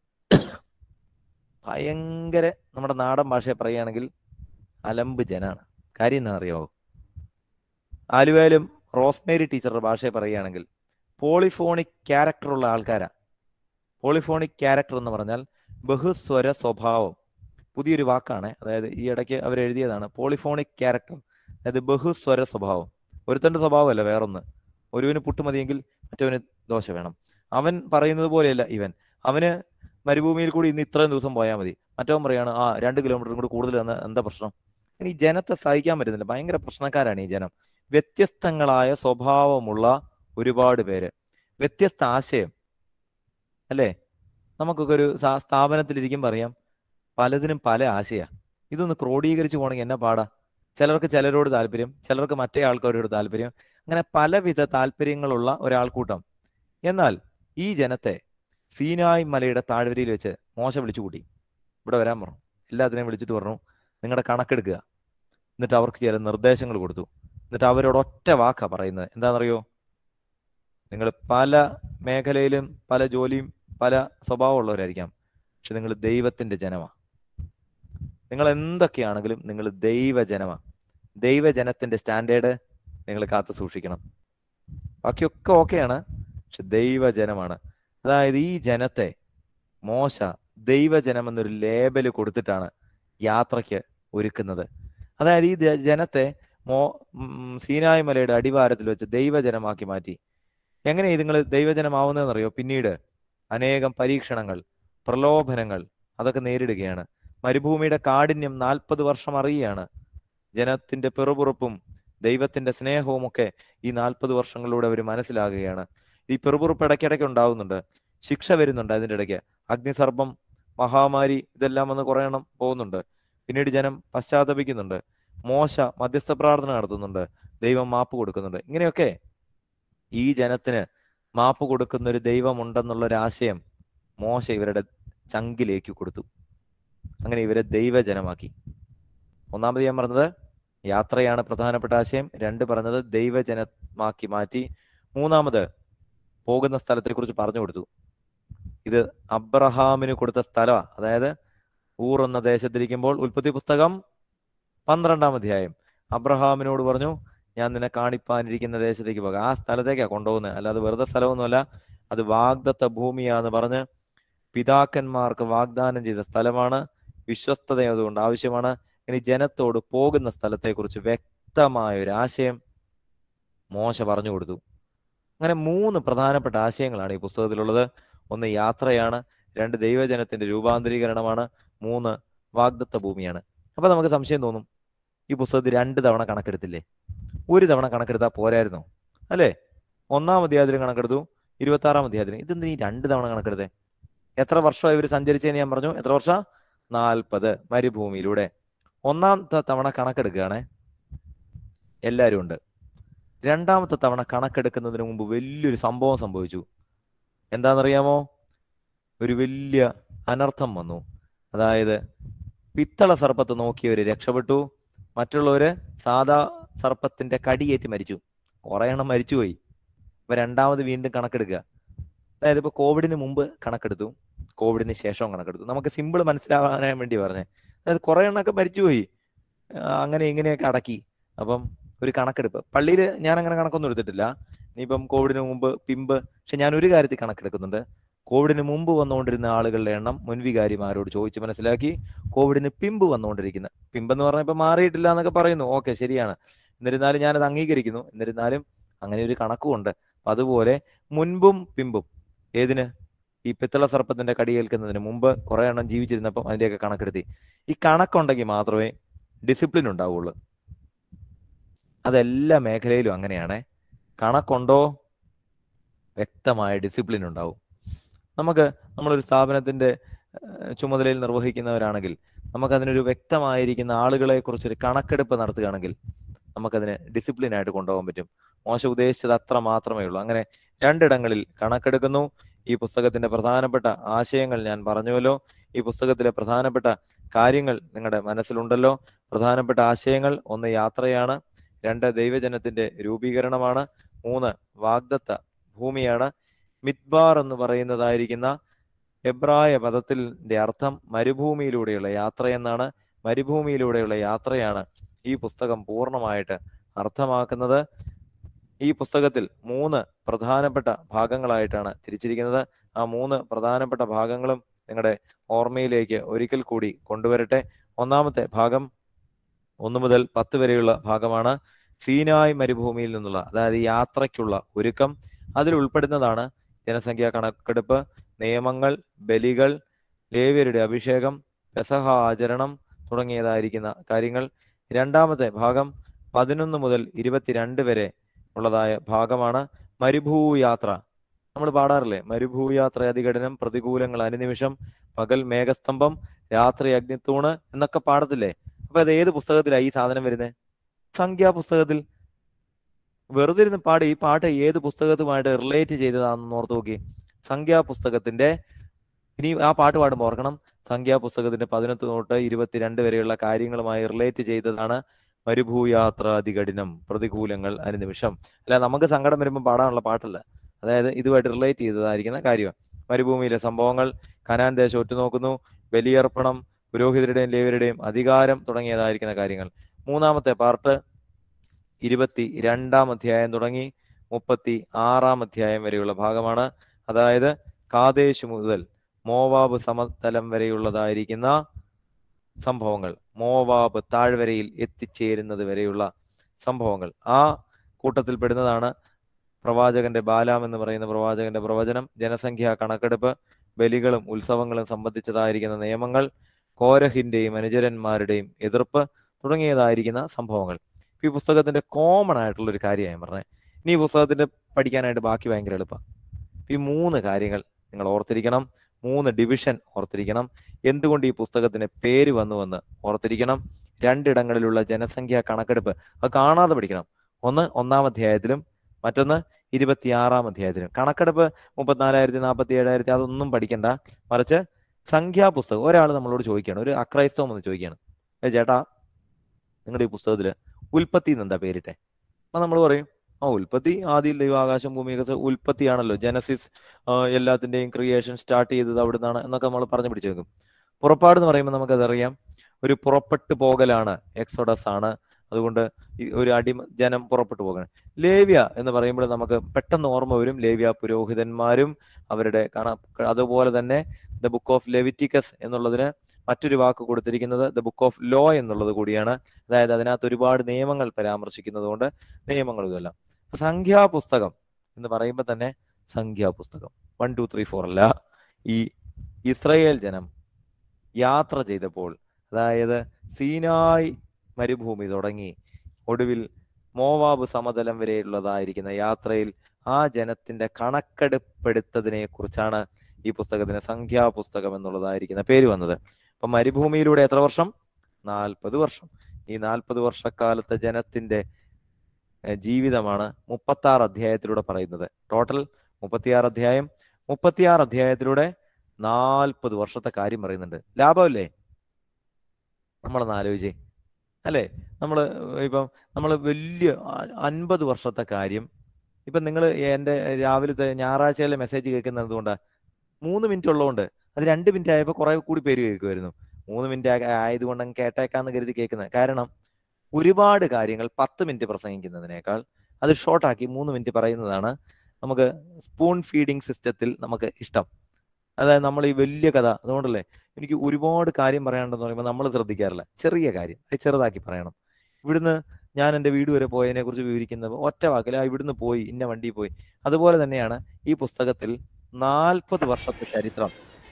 ഭയങ്കര നമ്മുടെ നാടൻ ഭാഷയെ പറയുകയാണെങ്കിൽ അലമ്പ് ജനാണ് കാര്യം എന്താ അറിയാവോ ആലുവയിലും റോസ്മേരി ടീച്ചറുടെ ഭാഷയെ പറയുകയാണെങ്കിൽ പോളിഫോണിക് ക്യാരക്ടറുള്ള ആൾക്കാരാ പോളിഫോണിക് ക്യാരക്ടർ എന്ന് പറഞ്ഞാൽ ബഹുസ്വര സ്വഭാവം പുതിയൊരു വാക്കാണ് അതായത് ഈ ഇടയ്ക്ക് അവർ എഴുതിയതാണ് പോളിഫോണിക് ക്യാരക്ടർ അതായത് ബഹുസ്വര സ്വഭാവം ഒരുത്തന്റെ സ്വഭാവമല്ല വേറൊന്ന് ഒരുവന് പുട്ട് മതിയെങ്കിൽ മറ്റവന് ദോശ വേണം അവൻ പറയുന്നത് പോലെയല്ല ഇവൻ അവന് മരുഭൂമിയിൽ കൂടി ഇന്ന് ഇത്രയും ദിവസം പോയാൽ മതി മറ്റവൻ പറയാണ് ആ രണ്ട് കിലോമീറ്ററും കൂടി കൂടുതൽ തന്ന എന്താ പ്രശ്നം ഈ ജനത്തെ സഹിക്കാൻ പറ്റുന്നില്ല ഭയങ്കര പ്രശ്നക്കാരാണ് ഈ ജനം വ്യത്യസ്തങ്ങളായ സ്വഭാവമുള്ള ഒരുപാട് പേര് വ്യത്യസ്ത ആശയം അല്ലേ നമുക്കൊക്കെ ഒരു സ്ഥാ- സ്ഥാപനത്തിലിരിക്കുമ്പോൾ അറിയാം പലതിനും പല ആശയാ ഇതൊന്ന് ക്രോഡീകരിച്ചു പോകണമെങ്കിൽ എന്നാ പാടാ ചിലർക്ക് ചിലരോട് താല്പര്യം ചിലർക്ക് മറ്റേ ആൾക്കാരോട് താല്പര്യം അങ്ങനെ പലവിധ താല്പര്യങ്ങളുള്ള ഒരാൾക്കൂട്ടം എന്നാൽ ഈ ജനത്തെ സീനായ് മലയുടെ താഴ്വരയിൽ വെച്ച് മോശ വിളിച്ചു കൂട്ടി ഇവിടെ വരാൻ പറഞ്ഞു എല്ലാത്തിനെയും വിളിച്ചിട്ട് പറഞ്ഞു നിങ്ങളുടെ കണക്കെടുക്കുക എന്നിട്ട് അവർക്ക് ചില നിർദ്ദേശങ്ങൾ കൊടുത്തു എന്നിട്ട് അവരോട് ഒറ്റ വാക്കാ പറയുന്നത് എന്താണെന്നറിയോ നിങ്ങൾ പല മേഖലയിലും പല ജോലിയും പല സ്വഭാവമുള്ളവരായിരിക്കാം പക്ഷെ നിങ്ങൾ ദൈവത്തിന്റെ ജനമാ നിങ്ങൾ എന്തൊക്കെയാണെങ്കിലും നിങ്ങൾ ദൈവജനമാ ദൈവജനത്തിന്റെ സ്റ്റാൻഡേർഡ് നിങ്ങൾ കാത്തു സൂക്ഷിക്കണം ബാക്കിയൊക്കെ ഓക്കെയാണ് പക്ഷെ ദൈവജനമാണ് അതായത് ഈ ജനത്തെ മോശ ദൈവജനം എന്നൊരു ലേബല് കൊടുത്തിട്ടാണ് യാത്രയ്ക്ക് ഒരുക്കുന്നത് അതായത് ഈ ദ- ജനത്തെ മോ ഉം, സീനായ് മലയുടെ അടിവാരത്തിൽ വെച്ച് ദൈവജനമാക്കി മാറ്റി എങ്ങനെ നിങ്ങൾ ദൈവജനമാവുന്നതെന്നറിയോ പിന്നീട് അനേകം പരീക്ഷണങ്ങൾ പ്രലോഭനങ്ങൾ അതൊക്കെ നേരിടുകയാണ് മരുഭൂമിയുടെ കാഠിന്യം നാൽപ്പത് വർഷം അറിയുകയാണ് ജനത്തിന്റെ പിറുപിറുപ്പും ദൈവത്തിന്റെ സ്നേഹവും ഒക്കെ ഈ നാൽപ്പത് വർഷങ്ങളിലൂടെ അവർ മനസ്സിലാകുകയാണ് ഈ പിറുപിറുപ്പ് ഇടയ്ക്കിടയ്ക്ക് ഉണ്ടാവുന്നുണ്ട് ശിക്ഷ വരുന്നുണ്ട് അതിൻ്റെ ഇടയ്ക്ക് അഗ്നിസർപ്പം മഹാമാരി ഇതെല്ലാം വന്ന് കുറേ എണ്ണം പോകുന്നുണ്ട് പിന്നീട് ജനം പശ്ചാത്തപിക്കുന്നുണ്ട് മോശ മധ്യസ്ഥ പ്രാർത്ഥന നടത്തുന്നുണ്ട് ദൈവം മാപ്പ് കൊടുക്കുന്നുണ്ട് ഇങ്ങനെയൊക്കെ ഈ ജനത്തിന് മാപ്പ് കൊടുക്കുന്ന ഒരു ദൈവമുണ്ടെന്നുള്ള ഒരു ആശയം മോശ ഇവരുടെ ചങ്കിലേക്ക് കൊടുത്തു അങ്ങനെ ഇവരെ ദൈവജനമാക്കി ഒന്നാമത് ഞാൻ പറഞ്ഞത് യാത്രയാണ് പ്രധാനപ്പെട്ട ആശയം രണ്ട് പറഞ്ഞത് ദൈവജനമാക്കി മാറ്റി മൂന്നാമത് പോകുന്ന സ്ഥലത്തെ കുറിച്ച് പറഞ്ഞു കൊടുത്തു ഇത് അബ്രഹാമിന് കൊടുത്ത സ്ഥലമാണ് അതായത് ഊർ എന്ന ദേശത്തിരിക്കുമ്പോൾ ഉൽപ്പത്തി പുസ്തകം പന്ത്രണ്ടാം അധ്യായം അബ്രഹാമിനോട് പറഞ്ഞു ഞാൻ നിന്നെ കാണിപ്പാനിരിക്കുന്ന ദേശത്തേക്ക് പോകാം ആ സ്ഥലത്തേക്കാണ് കൊണ്ടുപോകുന്നത് അല്ലാതെ വെറുതെ സ്ഥലമൊന്നുമല്ല അത് വാഗ്ദത്ത ഭൂമിയാന്ന് പറഞ്ഞ് പിതാക്കന്മാർക്ക് വാഗ്ദാനം ചെയ്ത സ്ഥലമാണ് വിശ്വസ്തത അതുകൊണ്ട് ആവശ്യമാണ് ഇനി ജനത്തോട് പോകുന്ന സ്ഥലത്തെക്കുറിച്ച് വ്യക്തമായ ഒരു ആശയം മോശ പറഞ്ഞു കൊടുത്തു അങ്ങനെ മൂന്ന് പ്രധാനപ്പെട്ട ആശയങ്ങളാണ് ഈ പുസ്തകത്തിലുള്ളത് ഒന്ന് യാത്രയാണ് രണ്ട് ദൈവജനത്തിന്റെ രൂപാന്തരീകരണമാണ് മൂന്ന് വാഗ്ദത്ത ഭൂമിയാണ് അപ്പൊ നമുക്ക് സംശയം തോന്നും ഈ പുസ്തകത്തിൽ രണ്ട് തവണ കണക്കെടുത്തില്ലേ ഒരു തവണ കണക്കെടുത്താൽ പോരായിരുന്നോ അല്ലേ ഒന്നാം അധ്യായത്തിൽ കണക്കെടുത്തു ഇരുപത്തി ആറാം അധ്യായത്തിന് ഇതെന്തിനീ രണ്ട് തവണ കണക്കെടുത്തേ എത്ര വർഷമായി ഇവർ സഞ്ചരിച്ചതെന്ന് ഞാൻ പറഞ്ഞു എത്ര വർഷം നാൽപ്പത് മരുഭൂമിയിലൂടെ ഒന്നാമത്തെ തവണ കണക്കെടുക്കുകയാണേ എല്ലാവരും ഉണ്ട് രണ്ടാമത്തെ തവണ കണക്കെടുക്കുന്നതിന് മുമ്പ് വലിയൊരു സംഭവം സംഭവിച്ചു എന്താണെന്നറിയാമോ ഒരു വലിയ അനർത്ഥം വന്നു അതായത് പിത്തള സർപ്പത്ത് നോക്കിയവര് രക്ഷപ്പെട്ടു മറ്റുള്ളവര് സാധാ സർപ്പത്തിന്റെ കടിയേറ്റ് മരിച്ചു കുറെ എണ്ണം മരിച്ചുപോയി ഇപ്പൊ രണ്ടാമത് വീണ്ടും കണക്കെടുക്കുക അതായത് ഇപ്പൊ കോവിഡിന് മുമ്പ് കണക്കെടുത്തു കോവിഡിന് ശേഷം കണക്കെടുത്തു നമുക്ക് സിമ്പിൾ മനസ്സിലാവാൻ വേണ്ടി പറഞ്ഞേ അതായത് കുറെ എണ്ണമൊക്കെ മരിച്ചുപോയി ആ, അങ്ങനെ ഇങ്ങനെയൊക്കെ അടക്കി അപ്പം ഒരു കണക്കെടുപ്പ് പള്ളിയിൽ ഞാൻ അങ്ങനെ കണക്കൊന്നും എടുത്തിട്ടില്ല ഇനിയിപ്പം കോവിഡിന് മുമ്പ് പിമ്പ് പക്ഷെ ഞാൻ ഒരു കാര്യത്തിൽ കണക്കെടുക്കുന്നുണ്ട് കോവിഡിന് മുമ്പ് വന്നുകൊണ്ടിരുന്ന ആളുകളുടെ എണ്ണം മുൻവികാരിമാരോട് ചോദിച്ച് മനസ്സിലാക്കി കോവിഡിന് പിമ്പ് വന്നുകൊണ്ടിരിക്കുന്ന പിമ്പ് എന്ന് പറഞ്ഞാൽ ഇപ്പൊ മാറിയിട്ടില്ല എന്നൊക്കെ പറയുന്നു ഓക്കെ ശരിയാണ് എന്നിരുന്നാലും ഞാനത് അംഗീകരിക്കുന്നു എന്നിരുന്നാലും അങ്ങനെ ഒരു കണക്കുമുണ്ട് അപ്പൊ അതുപോലെ മുൻപും പിമ്പും ഏതിന് ഈ പിത്തള സർപ്പത്തിന്റെ കടിയേൽക്കുന്നതിന് മുമ്പ് കുറെ എണ്ണം ജീവിച്ചിരുന്നപ്പം അതിന്റെയൊക്കെ കണക്കെടുത്തി ഈ കണക്കുണ്ടെങ്കിൽ മാത്രമേ ഡിസിപ്ലിൻ ഉണ്ടാവുള്ളൂ അതെല്ലാ മേഖലയിലും അങ്ങനെയാണേ കണക്കുണ്ടോ വ്യക്തമായ ഡിസിപ്ലിൻ ഉണ്ടാവും നമുക്ക് നമ്മളൊരു സ്ഥാപനത്തിന്റെ ഏഹ്, ചുമതലയിൽ നിർവഹിക്കുന്നവരാണെങ്കിൽ നമുക്കതിനൊരു വ്യക്തമായിരിക്കുന്ന ആളുകളെ കുറിച്ചൊരു കണക്കെടുപ്പ് നടത്തുകയാണെങ്കിൽ നമുക്കതിനെ ഡിസിപ്ലിൻ ആയിട്ട് കൊണ്ടുപോകാൻ പറ്റും മോശ ഉദ്ദേശിച്ചത് അത്ര മാത്രമേ ഉള്ളൂ അങ്ങനെ രണ്ടിടങ്ങളിൽ കണക്കെടുക്കുന്നു ഈ പുസ്തകത്തിന്റെ പ്രധാനപ്പെട്ട ആശയങ്ങൾ ഞാൻ പറഞ്ഞുവല്ലോ ഈ പുസ്തകത്തിലെ പ്രധാനപ്പെട്ട കാര്യങ്ങൾ നിങ്ങളുടെ മനസ്സിലുണ്ടല്ലോ പ്രധാനപ്പെട്ട ആശയങ്ങൾ ഒന്ന് യാത്രയാണ് രണ്ട് ദൈവജനത്തിന്റെ രൂപീകരണമാണ് മൂന്ന് വാഗ്ദത്ത ഭൂമിയാണ് മിത്ബാർ എന്ന് പറയുന്നതായിരിക്കുന്ന എബ്രായ പദത്തിന്റെ അർത്ഥം മരുഭൂമിയിലൂടെയുള്ള യാത്ര എന്നാണ് മരുഭൂമിയിലൂടെയുള്ള യാത്രയാണ് ഈ പുസ്തകം പൂർണ്ണമായിട്ട് അർത്ഥമാക്കുന്നത് ഈ പുസ്തകത്തിൽ മൂന്ന് പ്രധാനപ്പെട്ട ഭാഗങ്ങളായിട്ടാണ് തിരിച്ചിരിക്കുന്നത് ആ മൂന്ന് പ്രധാനപ്പെട്ട ഭാഗങ്ങളും നിങ്ങളുടെ ഓർമ്മയിലേക്ക് ഒരിക്കൽ കൂടി കൊണ്ടുവരട്ടെ ഒന്നാമത്തെ ഭാഗം ഒന്ന് മുതൽ പത്ത് വരെയുള്ള ഭാഗമാണ് സീനായ് മരുഭൂമിയിൽ നിന്നുള്ള അതായത് യാത്രയ്ക്കുള്ള ഒരുക്കം അതിൽ ഉൾപ്പെടുന്നതാണ് ജനസംഖ്യാ കണക്കെടുപ്പ് നിയമങ്ങൾ ബലികൾ ലേവ്യരുടെ അഭിഷേകം പെസഹ ആചരണം തുടങ്ങിയതായിരിക്കുന്ന കാര്യങ്ങൾ രണ്ടാമത്തെ ഭാഗം പതിനൊന്ന് മുതൽ ഇരുപത്തിരണ്ട് വരെ ഉള്ളതായ ഭാഗമാണ് മരുഭൂയാത്ര നമ്മൾ പാടാറില്ലേ മരുഭൂയാത്ര അതികഠിനം പ്രതികൂലങ്ങൾ അനുനിമിഷം പകൽ മേഘസ്തംഭം രാത്രി അഗ്നിത്തൂണ് എന്നൊക്കെ പാടത്തില്ലേ അപ്പൊ അത് ഏത് പുസ്തകത്തിലാണ് ഈ സാധനം വരുന്നത് സംഖ്യാ പുസ്തകത്തിൽ വെറുതെ ഇരുന്ന് പാടി ഈ പാട്ട് ഏത് പുസ്തകത്തുമായിട്ട് റിലേറ്റ് ചെയ്തതാണെന്ന് ഓർത്ത് നോക്കി സംഖ്യാ പുസ്തകത്തിന്റെ ഇനി ആ പാട്ട് പാടുമ്പോൾ ഓർക്കണം സംഖ്യാ പുസ്തകത്തിന്റെ പതിനെട്ട് തൊട്ട് ഇരുപത്തിരണ്ട് വരെയുള്ള കാര്യങ്ങളുമായി റിലേറ്റ് ചെയ്തതാണ് മരുഭൂയാത്ര അതികഠിനം പ്രതികൂലങ്ങൾ അനുനിമിഷം അല്ല നമുക്ക് സങ്കടം വരുമ്പോൾ പാടാനുള്ള പാട്ടല്ല അതായത് ഇതുമായിട്ട് റിലേറ്റ് ചെയ്തതായിരിക്കുന്ന കാര്യമാണ് മരുഭൂമിയിലെ സംഭവങ്ങൾ കനാൻ ദേശം ഒറ്റുനോക്കുന്നു ബലിയർപ്പണം പുരോഹിതരുടെയും ലേവരുടെയും അധികാരം തുടങ്ങിയതായിരിക്കുന്ന കാര്യങ്ങൾ മൂന്നാമത്തെ പാർട്ട് ഇരുപത്തി രണ്ടാം അധ്യായം തുടങ്ങി മുപ്പത്തി ആറാം അധ്യായം വരെയുള്ള ഭാഗമാണ് അതായത് കാദേശ് മുതൽ മോവാബ് സമതലം വരെയുള്ളതായിരിക്കുന്ന സംഭവങ്ങൾ മോവാബ് താഴ്വരയിൽ എത്തിച്ചേരുന്നത് വരെയുള്ള സംഭവങ്ങൾ ആ കൂട്ടത്തിൽ പെടുന്നതാണ് പ്രവാചകന്റെ ബാലാം എന്ന് പറയുന്ന പ്രവാചകന്റെ പ്രവചനം ജനസംഖ്യാ കണക്കെടുപ്പ് ബലികളും ഉത്സവങ്ങളും സംബന്ധിച്ചതായിരിക്കുന്ന നിയമങ്ങൾ കോരഹിന്റെയും അനുചരന്മാരുടെയും എതിർപ്പ് തുടങ്ങിയതായിരിക്കുന്ന സംഭവങ്ങൾ ഈ പുസ്തകത്തിന്റെ കോമൺ ആയിട്ടുള്ള ഒരു കാര്യമായി പറഞ്ഞത് ഇനി ഈ പുസ്തകത്തിന്റെ പഠിക്കാനായിട്ട് ബാക്കി ഭയങ്കര എളുപ്പം ഈ മൂന്ന് കാര്യങ്ങൾ നിങ്ങൾ ഓർത്തിരിക്കണം മൂന്ന് ഡിവിഷൻ ഓർത്തിരിക്കണം എന്തുകൊണ്ട് ഈ പുസ്തകത്തിന് പേര് വന്നുവെന്ന് ഓർത്തിരിക്കണം രണ്ടിടങ്ങളിലുള്ള ജനസംഖ്യാ കണക്കെടുപ്പ് അത് കാണാതെ പഠിക്കണം ഒന്ന് ഒന്നാം അധ്യായത്തിലും മറ്റൊന്ന് ഇരുപത്തിയാറാം അധ്യായത്തിലും കണക്കെടുപ്പ് മുപ്പത്തിനാലായിരത്തി നാൽപ്പത്തി ഏഴായിരത്തി അതൊന്നും പഠിക്കണ്ട മറിച്ച് സംഖ്യാപുസ്തകം ഒരാൾ നമ്മളോട് ചോദിക്കുകയാണ് ഒരു അക്രൈസ്തവം എന്ന് ചോദിക്കുകയാണ് ഏ ചേട്ടാ നിങ്ങളുടെ ഈ പുസ്തകത്തില് ഉൽപ്പത്തി എന്ന് എന്താ പേരിട്ടെ അപ്പൊ നമ്മൾ പറയും ആ ഉൽപ്പത്തി ആദ്യം ദൈവം ആകാശം ഭൂമിയൊക്കെ ഉൽപ്പത്തിയാണല്ലോ ജനസിസ് എല്ലാത്തിന്റെയും ക്രിയേഷൻ സ്റ്റാർട്ട് ചെയ്തത് അവിടെ നിന്നാണ് എന്നൊക്കെ നമ്മൾ പറഞ്ഞു പിടിച്ചു വെക്കും പുറപ്പാട് എന്ന് പറയുമ്പോൾ നമുക്കതറിയാം ഒരു പുറപ്പെട്ടു പോകലാണ് എക്സോഡസ് ആണ് അതുകൊണ്ട് ഒരു അടിമ ജനം പുറപ്പെട്ടു പോകണം ലേവ്യ എന്ന് പറയുമ്പോൾ നമുക്ക് പെട്ടെന്ന് ഓർമ്മ വരും ലേവ്യ പുരോഹിതന്മാരും അവരുടെ കാണാ അതുപോലെ തന്നെ ദ ബുക്ക് ഓഫ് ലെവിറ്റിക്കസ് എന്നുള്ളതിന് മറ്റൊരു വാക്ക് കൊടുത്തിരിക്കുന്നത് ദ ബുക്ക് ഓഫ് ലോ എന്നുള്ളത് കൂടിയാണ് അതായത് അതിനകത്ത് ഒരുപാട് നിയമങ്ങൾ പരാമർശിക്കുന്നത് കൊണ്ട് നിയമങ്ങൾ ഇതെല്ലാം സംഖ്യാപുസ്തകം എന്ന് പറയുമ്പോൾ തന്നെ സംഖ്യാപുസ്തകം വൺ ടു ത്രീ ഫോർ അല്ല ഈ ഇസ്രയേൽ ജനം യാത്ര ചെയ്തപ്പോൾ അതായത് സീനായ് മരുഭൂമി തുടങ്ങി ഒടുവിൽ മോവാബ് സമതലം വരെയുള്ളതായിരിക്കുന്ന യാത്രയിൽ ആ ജനത്തിന്റെ കണക്കെടുപ്പെടുത്തതിനെ കുറിച്ചാണ് ഈ പുസ്തകത്തിന് സംഖ്യാപുസ്തകം എന്നുള്ളതായിരിക്കുന്ന പേര് വന്നത് അപ്പൊ മരുഭൂമിയിലൂടെ എത്ര വർഷം നാൽപ്പത് വർഷം ഈ നാൽപ്പത് വർഷക്കാലത്തെ ജനത്തിന്റെ ജീവിതമാണ് മുപ്പത്തി ആറ് അധ്യായത്തിലൂടെ പറയുന്നത് ടോട്ടൽ മുപ്പത്തിയാറ് അധ്യായം മുപ്പത്തിയാറ് അധ്യായത്തിലൂടെ നാൽപ്പത് വർഷത്തെ കാര്യം പറയുന്നുണ്ട് ലാഭമല്ലേ നമ്മളൊന്ന് ആലോചിച്ചേ അല്ലേ നമ്മൾ ഇപ്പം നമ്മൾ വലിയ അൻപത് വർഷത്തെ കാര്യം ഇപ്പം നിങ്ങൾ എൻ്റെ രാവിലത്തെ ഞായറാഴ്ചയിലെ മെസ്സേജ് കേൾക്കുന്നത് കൊണ്ടാണ് മൂന്ന് മിനിറ്റ് ഉള്ളതുകൊണ്ട് അത് രണ്ട് മിനിറ്റ് ആയപ്പോൾ കുറെ കൂടി പേര് കേൾക്കുമായിരുന്നു മൂന്ന് മിനിറ്റ് ആയതുകൊണ്ട് അങ്ങ് കേട്ടേക്കാന്ന് കരുതി കേൾക്കുന്നത് കാരണം ഒരുപാട് കാര്യങ്ങൾ പത്ത് മിനിറ്റ് പ്രസംഗിക്കുന്നതിനേക്കാൾ അത് ഷോർട്ടാക്കി മൂന്ന് മിനിറ്റ് പറയുന്നതാണ് നമുക്ക് സ്പൂൺ ഫീഡിങ് സിസ്റ്റത്തിൽ നമുക്ക് ഇഷ്ടം അതായത് നമ്മൾ ഈ വലിയ കഥ അതുകൊണ്ടല്ലേ എനിക്ക് ഒരുപാട് കാര്യം പറയാനുണ്ടെന്ന് പറയുമ്പോൾ നമ്മൾ ശ്രദ്ധിക്കാറില്ല ചെറിയ കാര്യം അത് ചെറുതാക്കി പറയണം ഇവിടുന്ന് ഞാൻ എൻ്റെ വീട് വരെ പോയതിനെ കുറിച്ച് വിവരിക്കുന്നത് ഒറ്റ വാക്കിൽ ആ ഇവിടുന്ന് പോയി ഇന്ന വണ്ടി പോയി അതുപോലെ തന്നെയാണ് ഈ പുസ്തകത്തിൽ നാൽപ്പത് വർഷത്തെ ചരിത്രം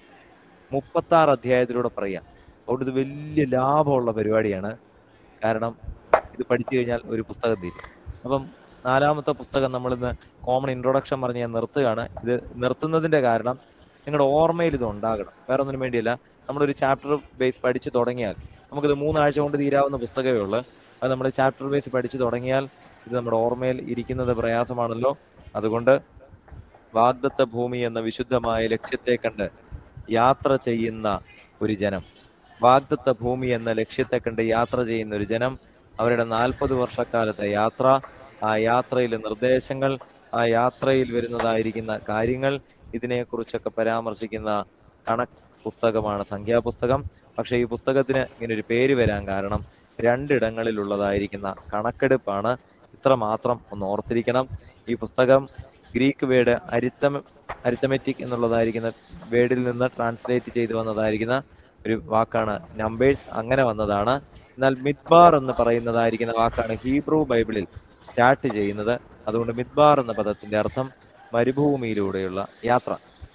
മുപ്പത്തി ആറ് അധ്യായത്തിലൂടെ പറയാം അതുകൊണ്ട് ഇത് വലിയ ലാഭമുള്ള പരിപാടിയാണ് കാരണം ഇത് പഠിച്ചു കഴിഞ്ഞാൽ ഒരു പുസ്തകം തീരും അപ്പം നാലാമത്തെ പുസ്തകം നമ്മൾ ഇന്ന് കോമൺ ഇൻട്രൊഡക്ഷൻ പറഞ്ഞ് ഞാൻ നിർത്തുകയാണ് ഇത് നിർത്തുന്നതിന്റെ കാരണം നിങ്ങളുടെ ഓർമ്മയിൽ ഇത് ഉണ്ടാകണം വേറെ ഒന്നിനും വേണ്ടിയല്ല നമ്മളൊരു ചാപ്റ്റർ ബേസ് പഠിച്ചു തുടങ്ങിയാൽ നമുക്കിത് മൂന്നാഴ്ച കൊണ്ട് തീരാവുന്ന പുസ്തകമേ ഉള്ളൂ അത് നമ്മൾ ചാപ്റ്റർ ബേസ് പഠിച്ചു തുടങ്ങിയാൽ ഇത് നമ്മുടെ ഓർമ്മയിൽ ഇരിക്കുന്നത് പ്രയാസമാണല്ലോ അതുകൊണ്ട് വാഗ്ദത്ത ഭൂമി എന്ന വിശുദ്ധമായ ലക്ഷ്യത്തെ കണ്ട് യാത്ര ചെയ്യുന്ന ഒരു ജനം വാഗ്ദത്ത ഭൂമി എന്ന ലക്ഷ്യത്തെ കണ്ട് യാത്ര ചെയ്യുന്ന ഒരു ജനം അവരുടെ നാൽപ്പത് വർഷക്കാലത്തെ യാത്ര ആ യാത്രയിലെ നിർദ്ദേശങ്ങൾ ആ യാത്രയിൽ വരുന്നതായിരിക്കുന്ന കാര്യങ്ങൾ ഇതിനെക്കുറിച്ചൊക്കെ പരാമർശിക്കുന്ന കണക്ക് പുസ്തകമാണ് സംഖ്യാപുസ്തകം പക്ഷേ ഈ പുസ്തകത്തിന് ഇങ്ങനെ ഒരു പേര് വരാൻ കാരണം രണ്ടിടങ്ങളിലുള്ളതായിരിക്കുന്ന കണക്കെടുപ്പാണ് ഇത്ര മാത്രം ഒന്ന് ഓർത്തിരിക്കണം ഈ പുസ്തകം ഗ്രീക്ക് വേർഡ് അരിത്തമ അരിത്തമെറ്റിക് എന്നുള്ളതായിരിക്കുന്ന വേർഡിൽ നിന്ന് ട്രാൻസ്ലേറ്റ് ചെയ്തു വന്നതായിരിക്കുന്ന ഒരു വാക്കാണ് നമ്പേഴ്സ് അങ്ങനെ വന്നതാണ് എന്നാൽ മിദ്ബാർ എന്ന് പറയുന്നതായിരിക്കുന്ന വാക്കാണ് ഹീബ്രു ബൈബിളിൽ സ്റ്റാർട്ട് ചെയ്യുന്നത് അതുകൊണ്ട് മിദ്ബാർ എന്ന പദത്തിന്റെ അർത്ഥം മരുഭൂമിയിലൂടെയുള്ള യാത്ര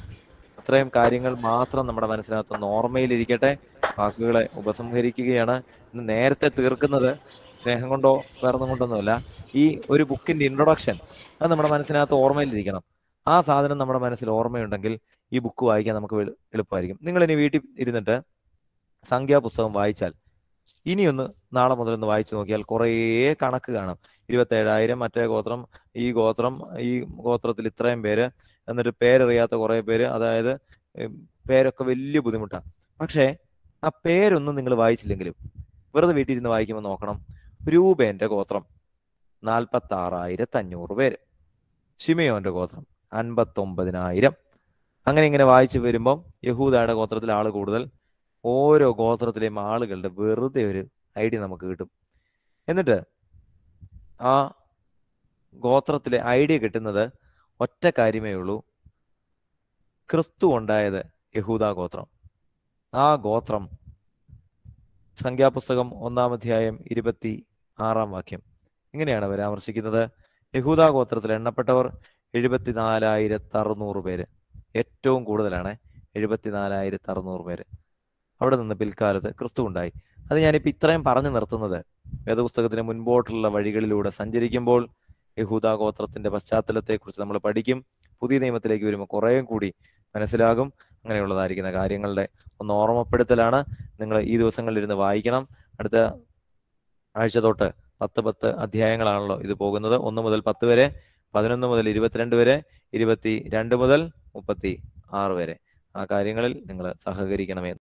അത്രയും കാര്യങ്ങൾ മാത്രം നമ്മുടെ മനസ്സിനകത്ത് ഓർമ്മയിലിരിക്കട്ടെ വാക്കുകളെ ഉപസംഹരിക്കുകയാണ് ഇന്ന് നേരത്തെ തീർക്കുന്നത് സ്നേഹം കൊണ്ടോ വേറൊന്നും കൊണ്ടൊന്നുമല്ല ഈ ഒരു ബുക്കിന്റെ ഇൻട്രൊഡക്ഷൻ അത് നമ്മുടെ മനസ്സിനകത്ത് ഓർമ്മയിലിരിക്കണം ആ സാധനം നമ്മുടെ മനസ്സിൽ ഓർമ്മയുണ്ടെങ്കിൽ ഈ ബുക്ക് വായിക്കാൻ നമുക്ക് എളുപ്പമായിരിക്കും നിങ്ങൾ ഇനി വീട്ടിൽ ഇരുന്നിട്ട് സംഖ്യാപുസ്തകം വായിച്ചാൽ ഇനിയൊന്ന് നാളെ മുതൽ ഒന്ന് വായിച്ചു നോക്കിയാൽ കുറേ കണക്ക് കാണാം ഇരുപത്തേഴായിരം മറ്റേ ഗോത്രം ഈ ഗോത്രം ഈ ഗോത്രത്തിൽ ഇത്രയും പേര് എന്നിട്ട് പേരറിയാത്ത കുറേ പേര് അതായത് പേരൊക്കെ വലിയ ബുദ്ധിമുട്ടാണ് പക്ഷേ ആ പേരൊന്നും നിങ്ങൾ വായിച്ചില്ലെങ്കിലും വെറുതെ വീട്ടിൽ ഇരുന്ന് വായിക്കുമ്പോൾ നോക്കണം രൂപേന്റെ ഗോത്രം നാൽപ്പത്തി ആറായിരത്തി അഞ്ഞൂറ് പേര് ഷിമയോന്റെ ഗോത്രം അൻപത്തൊമ്പതിനായിരം അങ്ങനെ ഇങ്ങനെ വായിച്ചു വരുമ്പം യഹൂദയുടെ ഗോത്രത്തിലെ ആൾ കൂടുതൽ ഓരോ ഗോത്രത്തിലെയും ആളുകളുടെ വെറുതെ ഒരു ഐഡിയ നമുക്ക് കിട്ടും എന്നിട്ട് ആ ഗോത്രത്തിലെ ഐഡിയ കിട്ടുന്നത് ഒറ്റ കാര്യമേ ഉള്ളൂ ക്രിസ്തു ഉണ്ടായത് യഹൂദ ഗോത്രം ആ ഗോത്രം സംഖ്യാപുസ്തകം ഒന്നാം അധ്യായം ഇരുപത്തി ആറാം വാക്യം ഇങ്ങനെയാണ് പരാമർശിക്കുന്നത് യഹൂദ ഗോത്രത്തിൽ എണ്ണപ്പെട്ടവർ എഴുപത്തിനാലായിരത്തി അറുന്നൂറ് പേര് ഏറ്റവും കൂടുതലാണ് എഴുപത്തിനാലായിരത്തി അറുന്നൂറ് പേര് അവിടെ നിന്ന് പിൽക്കാലത്ത് ക്രിസ്തു ഉണ്ടായി അത് ഞാനിപ്പോൾ ഇത്രയും പറഞ്ഞു നിർത്തുന്നത് വേദപുസ്തകത്തിന് മുൻപോട്ടുള്ള വഴികളിലൂടെ സഞ്ചരിക്കുമ്പോൾ യഹൂദ ഗോത്രത്തിന്റെ പശ്ചാത്തലത്തെക്കുറിച്ച് നമ്മൾ പഠിക്കും പുതിയ നിയമത്തിലേക്ക് വരുമ്പോൾ കുറേയും കൂടി മനസ്സിലാകും അങ്ങനെയുള്ളതായിരിക്കുന്ന കാര്യങ്ങളുടെ ഒന്ന് ഓർമ്മപ്പെടുത്തലാണ് നിങ്ങൾ ഈ ദിവസങ്ങളിൽ ഇരുന്ന് വായിക്കണം അടുത്ത ആഴ്ച തൊട്ട് പത്ത് പത്ത് അധ്യായങ്ങളാണല്ലോ ഇത് പോകുന്നത് ഒന്ന് മുതൽ പത്ത് വരെ പതിനൊന്ന് മുതൽ ഇരുപത്തിരണ്ട് വരെ ഇരുപത്തി രണ്ട് മുതൽ മുപ്പത്തി ആറ് വരെ ആ കാര്യങ്ങളിൽ നിങ്ങൾ സഹകരിക്കണമേ